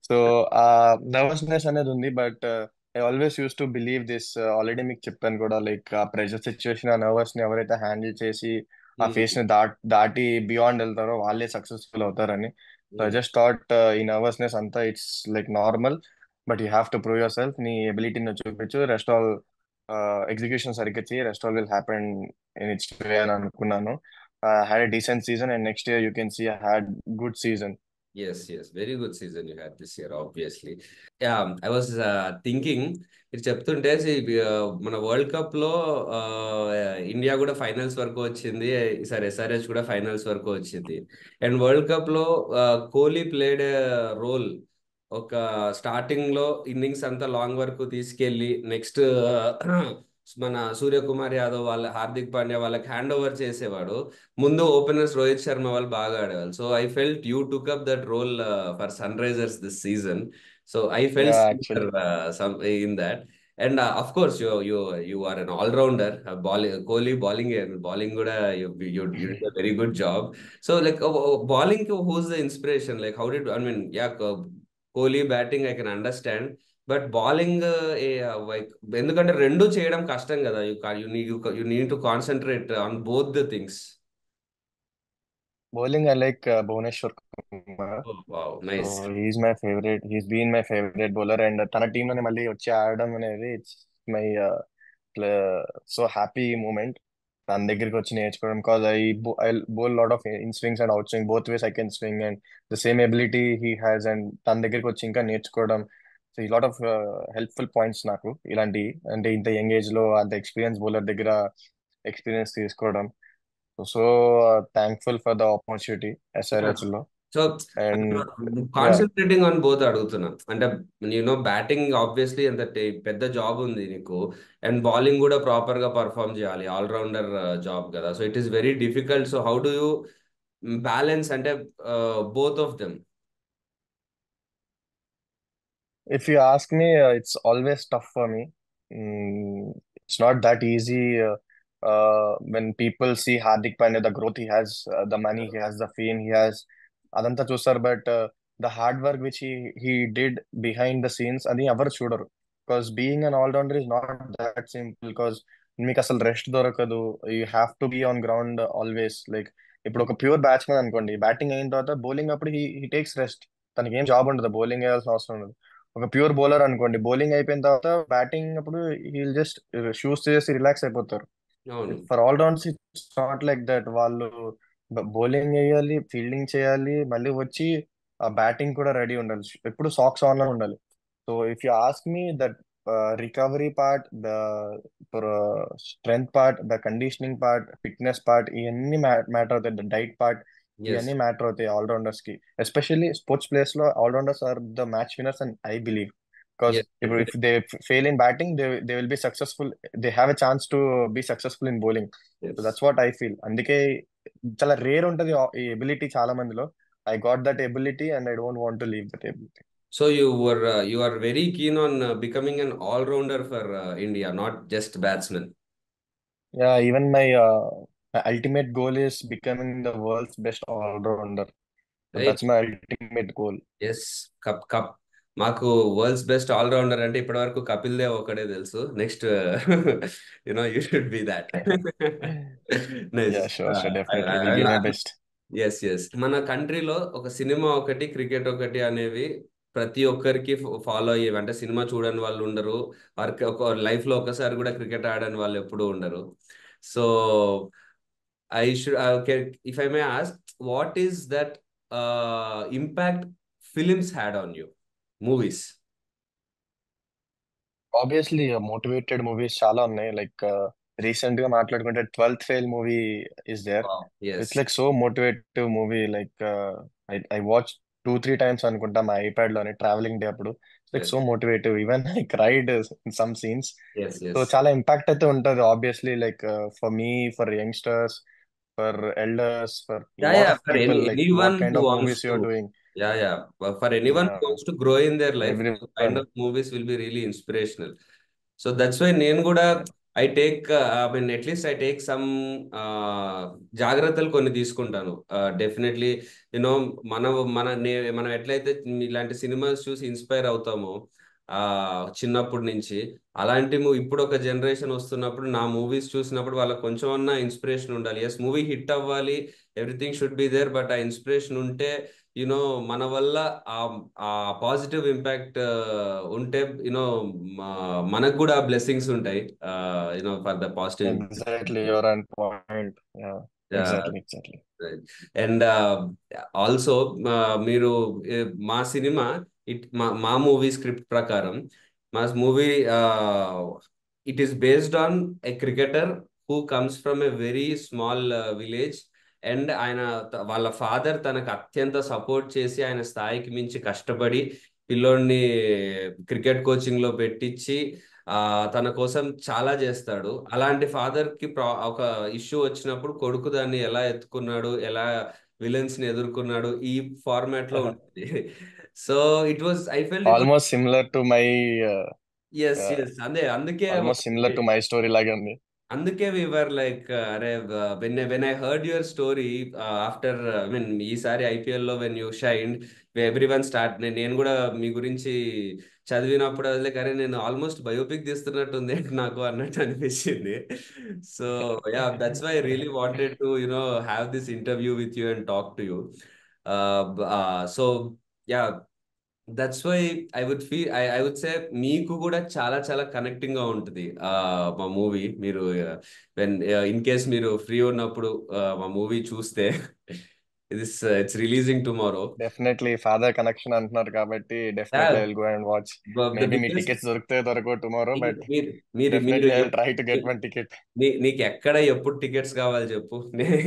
So ఆ nervousness అనేది ఉంది but I always use to believe this already మీకు చెప్పాను కూడా like ఆ pressure situation ఆ nervous ని ఎవరైతే హ్యాండిల్ చేసి ఆ ఫేస్ ని దాటి దాటి బియాండ్ వెళ్తారో వాళ్ళే సక్సెస్ఫుల్ అవుతారని సో ఐ జస్ట్ థాట్ ఈ నర్వస్నెస్ అంతా it's like normal but you have to prove yourself నీ ఎబిలిటీని చూపించు రెస్ట్ ఆల్ ఎగ్జిక్యూషన్ సరిగ్గా చేయి rest all will happen in its way అని అనుకున్నాను had a decent season and next year you can see had good season Yes, yes, very good season you had this year, obviously. Yeah, I was uh, thinking, ఇది చెప్తుంటే see, uh, మన world cup లో India కూడా finals వరకు వచ్చింది ఈసారి SRH కూడా finals వరకు వచ్చింది అండ్ వరల్డ్ కప్ లో కోహ్లీ ప్లేడ్ రోల్ ఒక స్టార్టింగ్ లో ఇన్నింగ్స్ అంతా లాంగ్ వరకు తీసుకెళ్లి నెక్స్ట్ మన సూర్యకుమార్ యాదవ్ వాళ్ళ హార్దిక్ పాండ్యా వాళ్ళకి హ్యాండ్ ఓవర్ చేసేవాడు ముందు ఓపెనర్స్ రోహిత్ శర్మ వాళ్ళు బాగా ఆడేవాళ్ళు so I felt you took up that role for Sunrisers this season so I felt Yeah, actually. Some in that and of course you you you are an all rounder bowling Kohli bowling bowling కూడా you very good job so like bowling who's the inspiration like how did I mean yeah Kohli batting I can understand but bowling like ఎందుకంటే రెండు చేయడం కష్టం కదా you you you need to concentrate on both the things bowling I like Bhuvneshwar Kumar wow so nice he's my favourite he's been my favourite bowler and తన team లోనే మళ్ళీ వచ్చి ఆడడం అనేది it's my so happy moment తన దగ్గరికి వచ్చి నేర్చుకోవడం because I I bowl lot of in swings and out swing both ways I can swing and the same ability he has and తన దగ్గరికి వచ్చి ఇంకా నేర్చుకోవడం సో ఈ లాట్ ఆఫ్ హెల్ప్ఫుల్ పాయింట్స్ నాకు ఇలాంటి అంటే ఇంత యంగ్ ఏజ్ లో అంత ఎక్స్పీరియన్స్ బౌలర్ దగ్గర ఎక్స్పీరియన్స్ తీసుకోవడం so thankful for the opportunity SRH లో so and concentrating on both అడుగుతున్నా అంటే యూనో బ్యాటింగ్ ఆబ్వియస్లీ అంత టే- పెద్ద జాబ్ ఉంది నీకు అండ్ బౌలింగ్ కూడా ప్రాపర్ గా పర్ఫామ్ చేయాలి ఆల్ రౌండర్ జాబ్ కదా so it is very difficult so how do you balance అంటే both of them If you ask me, uh, it's always tough for me. Mm, it's not that easy uh, uh, when people see Hardik Pandya, the growth he has, uh, the money he has, the fame he has. అదంతా చూస్తారు but the hard work which he he did behind the scenes అది ఎవరు చూడరు because being an all rounder is not that simple because మీకు అసలు rest దొరకదు you have to be on ground always like ఇప్పుడు ఒక ప్యూర్ బ్యాట్స్మెన్ అనుకోండి batting అయిన తర్వాత బౌలింగ్ అప్పుడు హీ హీ టేక్స్ రెస్ట్ తనకి ఏం జాబ్ ఉండదు బౌలింగ్ వేయాల్సిన అవసరం ఉండదు ఒక ప్యూర్ బౌలర్ అనుకోండి బౌలింగ్ అయిపోయిన తర్వాత బ్యాటింగ్ అప్పుడు హీల్ జస్ట్ షూస్ చేసి రిలాక్స్ అయిపోతారు అవును for all rounds it's not like that వాళ్ళు బౌలింగ్ వేయాలి ఫీల్డింగ్ చేయాలి మళ్ళీ వచ్చి ఆ బ్యాటింగ్ కూడా రెడీ ఉండాలి ఎప్పుడు సాక్స్ ఆన్ లో ఉండాలి so if you ask me that recovery part the strength part the conditioning part fitness part ఇవన్నీ మ్యాటర్ అవుతాయి ద డైట్ పార్ట్ ఎస్ ఇవన్నీ మ్యాటర్ అవుతాయి ఆల్ రౌండర్స్ కి ఎస్పెషల్లీ స్పోర్ట్స్ ప్లేస్ లో all rounders are the match winners and I believe because yes ఇప్పుడు if they fail in batting they they will be successful they have a chance to be successful in bowling so yes that's what I feel అందుకే చాలా rare ఉంటది ఆ- ఈ ability చాలా మందిలో I got that ability and I don't want to leave that ability so you were you are very keen on becoming an all rounder for India not just batsmen yeah even my ultimate goal is becoming the world's best all rounder so right that's my ultimate goal yes cup cup మాకు world's best all rounder అంటే ఇప్పటి వరకు కపిల్ దేవ్ ఒకడే తెలుసు next you know you should be that nice yeah sure sure definitely will give my best yes yes మన కంట్రీలో ఒక cinema ఒకటి క్రికెట్ ఒకటి అనేవి ప్రతి ఒక్కరికి ఫాలో అయ్యేవి అంటే సినిమా చూడని వాళ్ళు ఉండరు వారికి ఒక లైఫ్ లో ఒకసారి కూడా క్రికెట్ ఆడని వాళ్ళు ఎప్పుడూ ఉండరు so I should if I may ask what is that impact films had on you movies obviously motivated movies చాలా ఉన్నాయి లైక్ రీసెంట్ గా మాట్లాడుకుంటే twelfth fail movie is there yes it's like so motivative movie like I I watch two three times అనుకుంటా మా iPad లోనే travelling day అప్పుడు like yes so motivative even I cried in some scenes yes so yes చాలా impact అయితే ఉంటది obviously like for me for youngsters for elders for Yeah, lot yeah. Of For any people like anyone what kind who of wants movies you are to, doing yeah, yeah. But for anyone who wants to grow in their life, those kind everyone of movies will be really inspirational. So that's why నేను కూడా I take I mean at least I take some జాగ్రత్తలు కొన్ని తీసుకుంటాను definitely you know మన మన నే మనం ఎట్లయితే ఇలాంటి సినిమాస్ చూసి ఇన్స్పైర్ అవుతామో ఆ చిన్నప్పటి నుంచి అలాంటి మూ- ఇప్పుడు ఒక జనరేషన్ వస్తున్నప్పుడు నా మూవీస్ చూసినప్పుడు వాళ్ళకి కొంచెం అన్నా ఇన్స్పిరేషన్ ఉండాలి ఎస్ మూవీ హిట్ అవ్వాలి everything should be there but ఆ ఇన్స్పిరేషన్ ఉంటే యునో మన వల్ల ఆ ఆ పాజిటివ్ ఇంపాక్ట్ ఉంటే యునో మనకు కూడా బ్లెస్సింగ్స్ ఉంటాయి you know for the positive exactly your on point exactly exactly and also మీరు eh, మా సినిమా ఇట్ మా మా మూవీ స్క్రిప్ట్ ప్రకారం మా movie it is based on a cricketer who comes from a very small village and ఆయన త- వాళ్ళ ఫాదర్ తనకు అత్యంత సపోర్ట్ చేసి ఆయన స్థాయికి మించి కష్టపడి పిల్లోడిని క్రికెట్ కోచింగ్ లో పెట్టించి ఆ తన కోసం చాలా చేస్తాడు అలాంటి ఫాదర్ కి ప్రా ఒక ఇష్యూ వచ్చినప్పుడు కొడుకు దాన్ని ఎలా ఎత్తుకున్నాడు ఎలా విలన్స్ ని ఎదుర్కొన్నాడు ఈ ఫార్మాట్ లో ఉంటుంది so it was I felt it almost similar to my yes yes అదే అందుకే almost similar to my story లాగే ఉంది అందుకే వి వర్ లైక్ అరే when when I heard your story after I mean ఈసారి ఐపీఎల్ లో when you shine everyone start నేను కూడా మీ గురించి చదివినప్పుడు అదే అరే నేను ఆల్మోస్ట్ బయోపిక్ తీస్తున్నట్టుంది నాకు అన్నట్టు అనిపించింది so yeah that's why really wanted to you know have this interview with you and talk to you so yeah that's why I would feel I I would say మీకు కూడా చాలా చాలా కనెక్టింగ్ గా ఉంటుంది ఆ మా మూవీ మీరు వెన్ ఇన్ కేస్ మీరు ఫ్రీ ఉన్నప్పుడు ఆ, మా మూవీ చూస్తే it's it's releasing tomorrow definitely father connection అంటున్నారు కాబట్టి definitely I will go and watch the maybe మీ బిగ్గెస్ట్ టికెట్స్ దొరికితే దొరకవు టుమారో బట్ మీరు మీరు మీరు డెఫినెట్లీ ఐ విల్ ఎప్- ట్రై టు గెట్ నీ- వన్ టికెట్ నీ- నీకు ఎక్కడ ఎప్పుడు టికెట్స్ కావాలి చెప్పు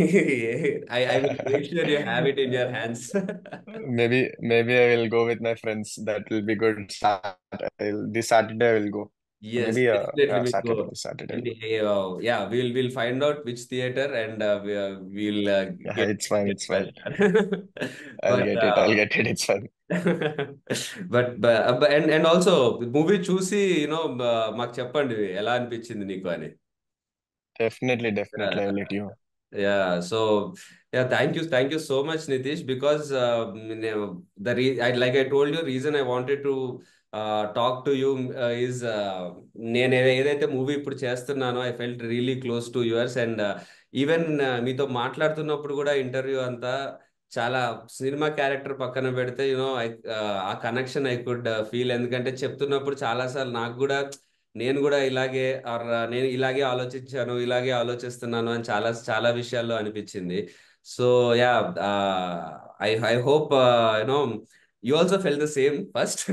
I I will make sure you have it in your hands maybe maybe I will go with my friends. That will be good. Start, I'll, this Saturday I will go. Yes, Maybe uh, definitely yeah, మీకు Saturday. This Saturday. I'll and, go. uh, yeah, we'll we'll find out which theater and uh, we, uh, we'll uh, Yeah, get it's fine. get It's fine. there. I'll But get it. I'll uh, get it. It's fine. but but but and and also movie చూసి you know మాకు చెప్పండి ఎలా అనిపించింది నీకు అని Definitely, definitely. I'll let you. know. Yeah, so yeah, thank you, thank you so much, Nitish, because uh, the re I, like I told you, reason I wanted to uh, talk to you uh, is uh, నేను ఏ- ఏదైతే movie ఇప్పుడు చేస్తున్నానో I felt really close to yours and even మీతో మాట్లాడుతున్నప్పుడు కూడా interview అంతా చాలా cinema character పక్కన పెడితే యూనో ఆ కనెక్షన్ ఐ కుడ్ ఫీల్ ఎందుకంటే చెప్తున్నప్పుడు చాలాసార్లు నాకు కూడా నేను కూడా ఇలాగే ఆర్ నేను ఇలాగే ఆలోచించాను ఇలాగే ఆలోచిస్తున్నాను అని చాలా చాలా విషయాల్లో అనిపించింది so yeah I I hope you know you also felt the same first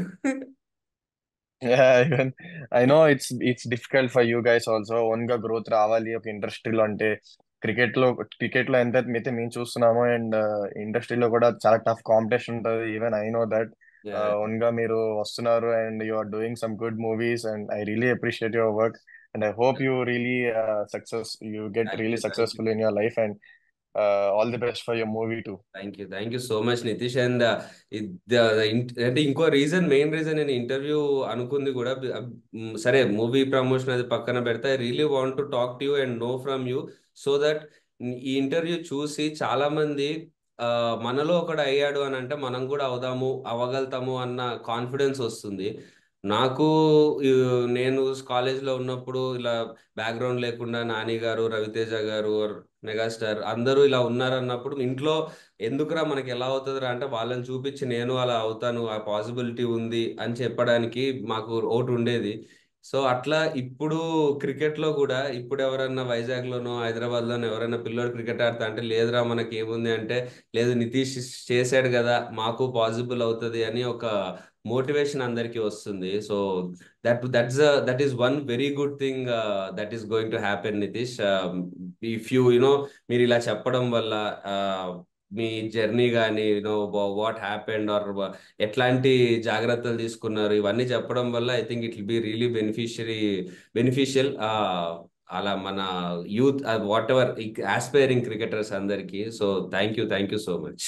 Yeah, even I know it's it's difficult for you guys also. Own గా గ్రోత్ రావాలి ఒక ఇండస్ట్రీలో అంటే క్రికెట్ లో క్రికెట్ లో ఎంత అయితే మేము చూస్తున్నామో అండ్ ఇండస్ట్రీలో కూడా చాలా టఫ్ కాంపిటీషన్ ఉంటుంది even I know that own గా మీరు వస్తున్నారు and you are doing some good movies and I really appreciate your work and I hope you really success you get thank really you thank you successful in your life and all the best for your movie too thank you thank you so much Nitish and అంటే ఇంకో reason main reason నేను interview అనుకుంది కూడా B- అబ్- మ్, సరే movie promotion అది పక్కన పెడితే I really want to talk to you and know from you so that ఈ ఇంటర్వ్యూ చూసి చాలా మంది ఆ, మనలో ఒకడు అయ్యాడు అని అంటే మనం కూడా అవుదాము అవ్వగలుగుతాము అన్న కాన్ఫిడెన్స్ వస్తుంది నాకు ఈ, నేను కాలేజ్లో ఉన్నప్పుడు ఇలా బ్యాక్గ్రౌండ్ లేకుండా నాని గారు రవితేజ గారు మెగాస్టార్ అందరూ ఇలా ఉన్నారన్నప్పుడు ఇంట్లో ఎందుకురా మనకి ఎలా అవుతుందిరా అంటే వాళ్ళని చూపించి నేను అలా అవుతాను ఆ పాసిబిలిటీ ఉంది అని చెప్పడానికి మాకు ఒకటి ఉండేది సో అట్లా ఇప్పుడు క్రికెట్ లో కూడా ఇప్పుడు ఎవరన్నా వైజాగ్ లోనో హైదరాబాద్ లోనో ఎవరైనా పిల్లోడు క్రికెట్ ఆడతా అంటే లేదురా మనకి ఏముంది అంటే లేదు నితీష్ చేశాడు కదా మాకు పాసిబుల్ అవుతుంది అని ఒక మోటివేషన్ అందరికీ వస్తుంది so that that's that is one very good thing that is going to happen Nitish if you you know మీరు ఇలా చెప్పడం వల్ల uh, మీ జర్నీ కానీ యూనో వాట్ హ్యాపెండ్ ఆర్ ఎట్లాంటి జాగ్రత్తలు తీసుకున్నారు ఇవన్నీ చెప్పడం వల్ల I think it will be really beneficiary beneficial అలా మన youth whatever aspiring cricketers అందరికీ so thank you thank you so much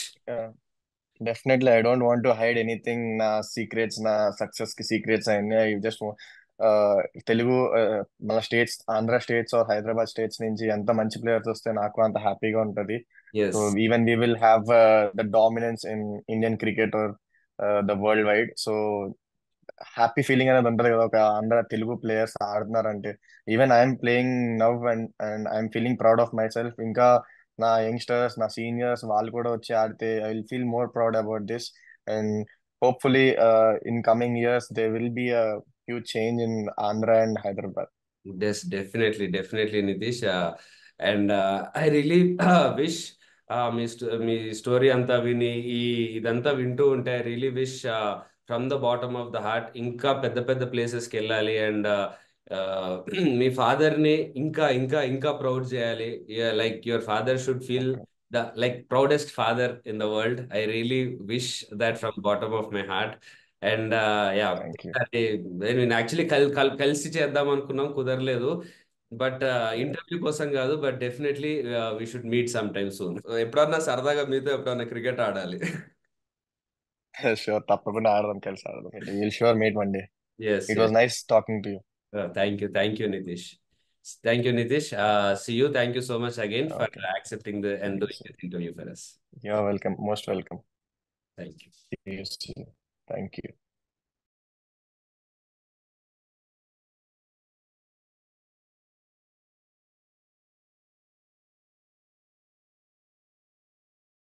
definitely I don't want to hide anything నా సీక్రెట్స్ నా సక్సెస్ కి సీక్రెట్స్ అన్ని ఐ జస్ట్ తెలుగు ఆ, మన states Andhra states or Hyderabad states నుంచి ఎంత మంచి ప్లేయర్స్ వస్తే నాకు అంత హ్యాపీగా ఉంటది so yes even we will have the dominance in Indian cricket or the world wide so happy feeling అనేది ఉంటది కదా ఒక ఆంధ్ర తెలుగు ప్లేయర్స్ ఆడుతున్నారంటే even I'm playing now and and I'm feeling proud of myself ఇంకా నా youngsters నా seniors వాళ్ళు కూడా వచ్చి ఆడితే I will feel more proud about this and hopefully in coming years they will be a huge change in Andhra and Hyderabad Yes, definitely, definitely, Nitish. Uh, and uh, I really wish uh, మీ స్టో మీ story అంతా విని ఈ ఇదంతా వింటూ ఉంటే I really wish from the bottom of the heart ఇంకా పెద్ద పెద్ద ప్లేసెస్కి వెళ్ళాలి అండ్ మీ ఫాదర్ని ఇంకా ఇంకా ఇంకా ప్రౌడ్ చేయాలి like your father should feel the like proudest father in the world I really wish that from bottom of my heart and yeah thank you అది నేను యాక్చువల్లీ కల్ కల్ కలిసి చేద్దాం అనుకున్నాం కుదరలేదు బట్ ఇంటర్వ్యూ కోసం కాదు but definitely we should meet some time soon ఎప్పుడన్నా సరదాగా మీతో ఎప్పుడన్నా క్రికెట్ ఆడాలి షూర్ తప్పకుండా ఆడదాం కలిసి ఆడదాం will sure mate one day yes it was nice talking to you thank you thank you Nitish thank you Nitish see you thank you so much again for okay accepting the and doing this interview for us you are welcome most welcome thank you thank you